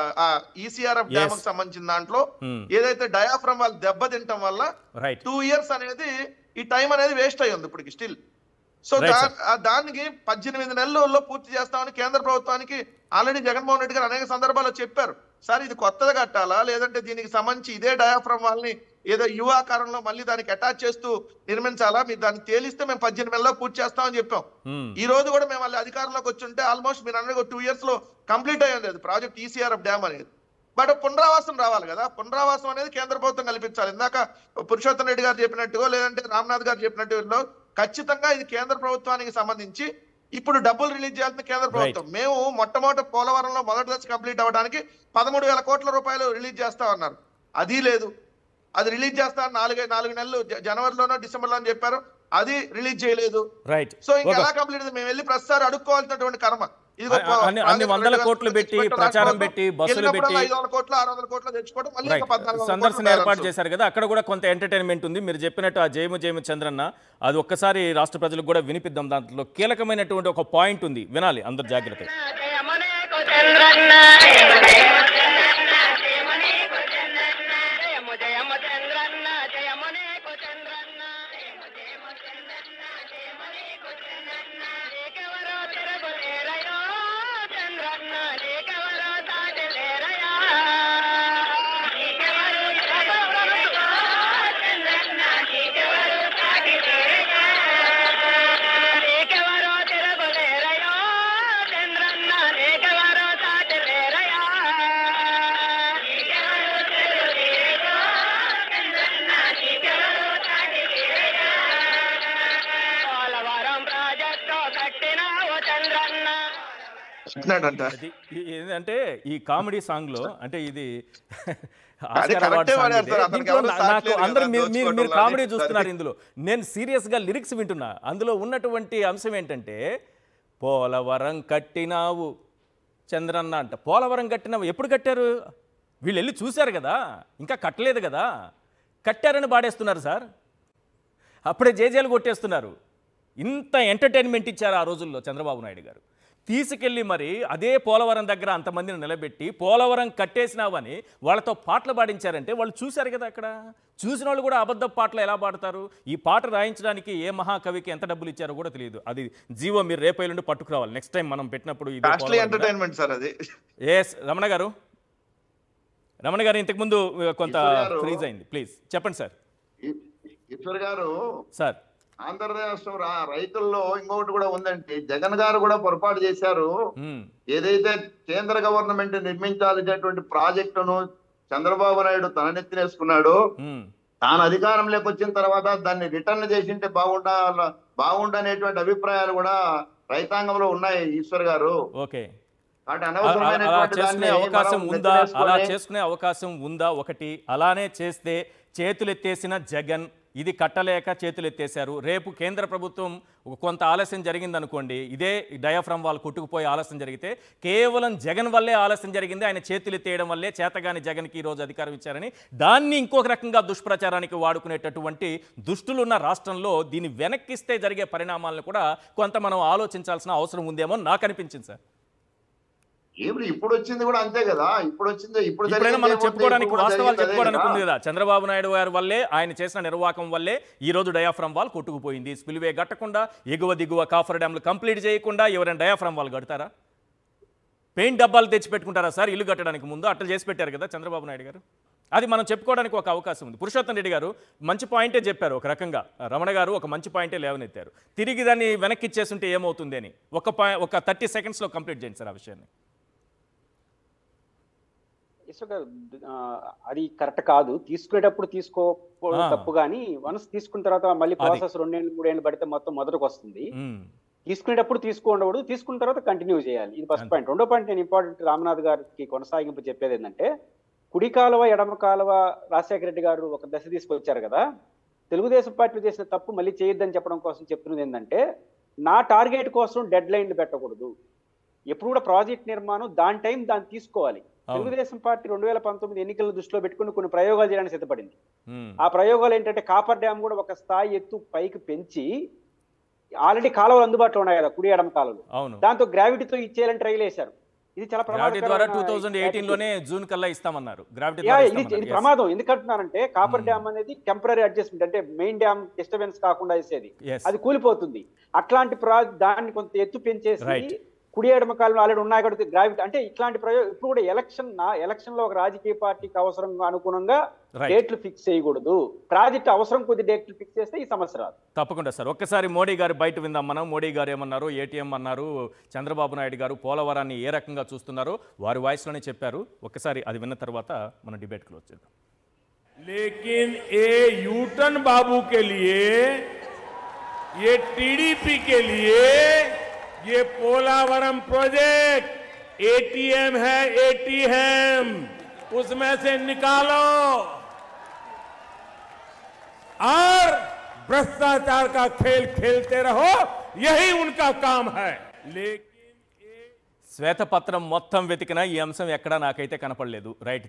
ఈసీఆర్ఎఫ్ డ్యామ్ కి సంబంధించిన దాంట్లో Hmm. ఏదైతే డయాఫ్రమ్ వాళ్ళు దెబ్బ తింటం వల్ల రైట్ టూ ఇయర్స్ అనేది ఈ టైం అనేది వేస్ట్ అయ్యి ఉంది ఇప్పటికి స్టిల్ సో Right, దా- ఆ దానికి పద్దెనిమిది నెలల్లో పూర్తి చేస్తామని కేంద్ర ప్రభుత్వానికి ఆల్రెడీ జగన్మోహన్ రెడ్డి గారు అనేక సందర్భాల్లో చెప్పారు సార్ ఇది కొత్తగా కట్టాలా లేదంటే దీనికి సంబంధించి ఇదే డయాఫ్రమ్ వాళ్ళని ఏదో యువాకారంలో మళ్ళీ దానికి అటాచ్ చేస్తూ నిర్మించాలా మీరు దాన్ని తేలిస్తే మేము పద్దెనిమిది నెలల్లో పూర్తి చేస్తామని చెప్పాం మ్మ్. ఈ రోజు కూడా మేము మళ్ళీ అధికారంలోకి వచ్చి ఉంటే ఆల్మోస్ట్ మీరు అన్నది టూ ఇయర్స్ లో కంప్లీట్ అయ్యేది అది ప్రాజెక్ట్ ఈసీఆర్ఎఫ్ డ్యామ్ అనేది బట్ పునరావాసం రావాలి కదా పునరావాసం అనేది కేంద్ర ప్రభుత్వం కల్పించాలి ఇందాక పురుషోత్తం రెడ్డి గారు చెప్పినట్టుగా లేదంటే రామ్నాథ్ గారు చెప్పినట్టు ఖచ్చితంగా ఇది కేంద్ర ప్రభుత్వానికి సంబంధించి ఇప్పుడు డబ్బులు రిలీజ్ చేయాల్సిన కేంద్ర ప్రభుత్వం మేము మొట్టమొదటి పోలవరంలో మొదటి దశ కంప్లీట్ అవ్వడానికి పదమూడు వేల కోట్ల రూపాయలు రిలీజ్ చేస్తా ఉన్నారు అది లేదు అది రిలీజ్ చేస్తా నాలుగు నాలుగు నెలలు జ- జనవరిలోనో డిసెంబర్లో అని చెప్పారు అది రిలీజ్ చేయలేదు రైట్ సో ఇంకా ఎలా కంప్లీట్ మేము వెళ్ళి ప్రతిసారి అడుక్కోవాల్సినటువంటి కర్మ ఇదిగో అన్ని- అన్ని- అన్ని ప్రాజెక్ట్ వందల రెండు వేల కోట్లు పెట్టి, తెచ్చిపెట్టు ప్రచారం రాకపోతే పెట్టి, బస్సులు వెళ్ళినప్పుడల్లా పెట్టి- ఐదు వందల కోట్లు ఆరు వందల కోట్లు తెచ్చుకోవడం మళ్ళీ ఇంకా రైట్ పద్నాలుగు వందల సందర్శన కోట్లు ఏర్పాటు balance. చేశారు కదా అక్కడ కూడా కొంత ఎంటర్టైన్మెంట్ ఉంది మీరు చెప్పినట్టు ఆ జయము జయము చంద్రన్న అది ఒక్కసారి రాష్ట్ర ప్రజలకు కూడా వినిపిద్దాం దాంట్లో కీలకమైనటువంటి ఒక పాయింట్ ఉంది వినాలి అందరు జాగ్రత్త జయమునకు చంద్రన్న జయమునకు చంద్రన్న జయముని కట్టినాడంట అది ఈ- ఏంటంటే ఈ కామెడీ సాంగ్ లో అంటే ఇది అది ఆస్కార్ అవార్డ్ కరెక్టే సాంగ్ వాడారు ఇదే. సార్, అతనికి దీంట్లో ఎవరు నా- సాటి నాకు లేరు అందరూ కదా, మీరు మీరు- మీరు దోచుకోవడం కామెడీ అని. చూస్తున్నారు ఇందులో నేను సీరియస్ గా లిరిక్స్ వింటున్నా అందులో ఉన్నటువంటి అంశం ఏంటంటే పోలవరం కట్టినావు చంద్రన్న అంట పోలవరం కట్టినావు ఎప్పుడు కట్టారు వీళ్ళు వెళ్ళి చూశారు కదా ఇంకా కట్టలేదు కదా కట్టారని పాడేస్తున్నారు సార్ అప్పుడే జేజేలు కొట్టేస్తున్నారు ఇంత ఎంటర్టైన్మెంట్ ఇచ్చారు ఆ రోజుల్లో చంద్రబాబు నాయుడు గారు తీసుకెళ్ళి మరి అదే పోలవరం దగ్గర అంతమందిని నిలబెట్టి పోలవరం కట్టేసినావని వాళ్ళతో పాటలు పాడించారంటే వాళ్ళు చూశారు కదా అక్కడ చూసిన వాళ్ళు కూడా అబద్ధ పాటలు ఎలా పాడతారు ఈ పాట రాయించడానికి ఏ మహాకవికి ఎంత డబ్బులు ఇచ్చారో కూడా తెలియదు అది జీవో మీరు రేపై నుండి పట్టుకురావాలి నెక్స్ట్ టైం మనం పెట్టినప్పుడు ఇదే కాస్ట్లీ పోలవరం మీద. ఎంటర్టైన్మెంట్ సార్ అది ఎస్ రమణ గారు రమణ గారు ఇంతకుముందు uh, కొంత ఈశ్వర్ గారు. ఫ్రీజ్ అయింది ప్లీజ్ చెప్పండి సార్ ఈ- ఈశ్వర్ గారు సార్ ఆంధ్రప్రదేశ్ రా- రైతుల్లో ఇంకొకటి కూడా ఉందంటే జగన్ గారు కూడా పొరపాటు చేశారు మ్మ్. ఏదైతే కేంద్ర గవర్నమెంట్ నిర్మించాల్సినటువంటి ప్రాజెక్టును చంద్రబాబు నాయుడు తన నెత్తినేసుకున్నాడు మ్మ్. తాను అధికారంలోకి వచ్చిన తర్వాత దాన్ని రిటర్న్ చేసింటే బాగుండా బాగుండనేటువంటి అభిప్రాయాలు కూడా రైతాంగంలో ఉన్నాయి ఈశ్వర్ గారు ఓకే కాబట్టి అలా- అలా అనవసరమైనటువంటి చేసుకునే దాన్ని అవకాశం మనం ఉందా అలా నెత్తినేసుకొని చేసుకునే అవకాశం ఉందా ఒకటి అలానే చేస్తే చేతులెత్తేసిన జగన్ ఇది కట్టలేక చేతులెత్తేశారు రేపు కేంద్ర ప్రభుత్వం ఒక కొంత ఆలస్యం జరిగిందనుకోండి ఇదే డయాఫ్రమ్ వాళ్ళు కొట్టుకుపోయి ఆలస్యం జరిగితే కేవలం జగన్ వల్లే ఆలస్యం జరిగింది ఆయన చేతులెత్తేయడం వల్లే చేతగాని జగన్కి ఈ రోజు అధికారం ఇచ్చారని దాన్ని ఇంకొక రకంగా దుష్ప్రచారానికి వాడుకునేటటువంటి దుష్టులున్న రాష్ట్రంలో దీన్ని వెనక్కిస్తే జరిగే పరిణామాలను కూడా కొంత మనం ఆలోచించాల్సిన అవసరం ఉందేమో నాకు అనిపించింది సార్ ఏమిటి ఇప్పుడు వచ్చింది కూడా అంతే కదా ఇప్పుడు వచ్చింది ఇప్పుడు ఇప్పుడైనా జరిగింది మనం ఏముంది? చెప్పుకోవడానికి ఇప్పుడు కూడా వాస్తవాలు జరిగింది అదే చెప్పుకోవడానికి కదా. ఉంది కదా చంద్రబాబు నాయుడు గారి వల్లే ఆయన చేసిన నిర్వాహకం వల్లే ఈ రోజు డయాఫ్రమ్ వాల్ కొట్టుకుపోయింది స్పిల్వే కట్టకుండా ఎగువ దిగువ కాఫర్ డ్యామ్లు కంప్లీట్ చేయకుండా ఎవరైనా డయాఫ్రమ్ వాల్ కడతారా పెయింట్ డబ్బాలు తెచ్చి పెట్టుకుంటారా సార్ ఇల్లు కట్టడానికి ముందు అట్లా చేసి పెట్టారు కదా చంద్రబాబు నాయుడు గారు అది మనం చెప్పుకోవడానికి ఒక అవకాశం ఉంది పురుషోత్తం రెడ్డి గారు మంచి పాయింటే చెప్పారు ఒక రకంగా రమణ గారు ఒక మంచి పాయింటే లేవనెత్తారు తిరిగి దాన్ని వెనక్కి ఇచ్చేస్తుంటే ఏమవుతుంది అని ఒక పాయి ఒక థర్టీ సెకండ్స్లో కంప్లీట్ చేయండి సార్ ఆ విషయాన్ని ఇసుక ఆ, అది కరెక్ట్ కాదు తీసుకునేటప్పుడు తీసుకోకపోవడం ఆ. తప్పు కానీ వన్స్ తీసుకున్న తర్వాత మళ్ళీ అది. ప్రాసెస్ రెండేళ్ళు మూడేళ్ళు పడితే మొత్తం మొదటికి వస్తుంది మ్మ్. తీసుకునేటప్పుడు తీసుకోండకూడదు తీసుకున్న తర్వాత కంటిన్యూ చేయాలి ఇది ఫస్ట్ అంతే. పాయింట్ రెండో పాయింట్ నేను ఇంపార్టెంట్ రామనాథ్ గారికి కొనసాగింపు చెప్పేది ఏంటంటే కుడి కాలువ ఎడమ కాలువ రాజశేఖర రెడ్డి గారు ఒక దశ తీసుకొచ్చారు కదా తెలుగుదేశం పార్టీ చేసిన తప్పు మళ్ళీ చేయొద్దని చెప్పడం కోసం చెప్తున్నది ఏంటంటే నా టార్గెట్ కోసం డెడ్ లైన్లు పెట్టకూడదు ఎప్పుడు కూడా ప్రాజెక్ట్ నిర్మాణం దాని టైం దాన్ని తీసుకోవాలి అవును. తెలుగుదేశం పార్టీ రెండు వేల పంతొమ్మిది ఎన్నికలను దృష్టిలో పెట్టుకుని కొన్ని ప్రయోగాలు చేయడానికి సిద్ధపడింది మ్మ్. ఆ ప్రయోగాలు ఏంటంటే కాపర్ డ్యామ్ కూడా ఒక స్థాయి ఎత్తు పైకి పెంచి ఆల్రెడీ కాలువలు అందుబాటులో ఉన్నాయి కదా కుడి ఎడమ కాలువలు అవును దాంతో గ్రావిటీతో ఇచ్చేయాలని ట్రైల్ వేశారు ఇది చాలా గ్రావిటీ ద్వారా ప్రమాదకరమైన టూ థౌజండ్ ఎయిటీన్ strategy. లోనే జూన్ కల్లా ఇస్తామన్నారు గ్రావిటీ యా, ద్వారా ఇది ఇది ఇస్తామన్నారు. Yes. ప్రమాదం ఎందుకంటున్నానంటే కాపర్ Hmm. డ్యామ్ అనేది టెంపరీ అడ్జస్ట్మెంట్ అంటే మెయిన్ డ్యామ్ డిస్టర్బెన్స్ కాకుండా వేసేది Yes. అది కూలిపోతుంది అట్లాంటి ప్రా దాన్ని కొంత ఎత్తు పెంచేసి Right. కుడి ఎడమ కాలంలో ఆల్రెడీ ఉన్నాయి కాబట్టి గ్రావిటీ అంటే ఇట్లాంటి ప్రయోగం ఇప్పుడు కూడా ఎలక్షన్ నా ఎలక్షన్ లో ఒక రాజకీయ పార్టీకి అవసరం అనుగుణంగా Right. డేట్లు ఫిక్స్ చేయకూడదు ప్రాజెక్ట్ అవసరం కొద్ది డేట్లు ఫిక్స్ చేస్తే ఈ సమస్య రాదు తప్పకుండా సార్ ఒక్కసారి మోడీ గారు బయట విందాం మనం మోడీ గారు ఏమన్నారు ఏటీఎం అన్నారు చంద్రబాబు నాయుడు గారు పోలవరాన్ని ఏ రకంగా చూస్తున్నారో వారి వాయిస్లోనే చెప్పారు ఒక్కసారి అది విన్న తర్వాత మనం డిబేట్ క్లోజ్ చేద్దాం लेकिन ये यूटन बाबू के लिए ये टीडीपी के लिए ये पोलावरम प्रोजेक्ट एटीएम है एटीएम उसमें से निकालो और भ्रष्टाचार का खेल खेलते रहो यही उनका काम है लेकिन శ్వేతపత్రం మొత్తం వెతికినా ఈ అంశం ఎక్కడా నాకైతే కనపడలేదు రైట్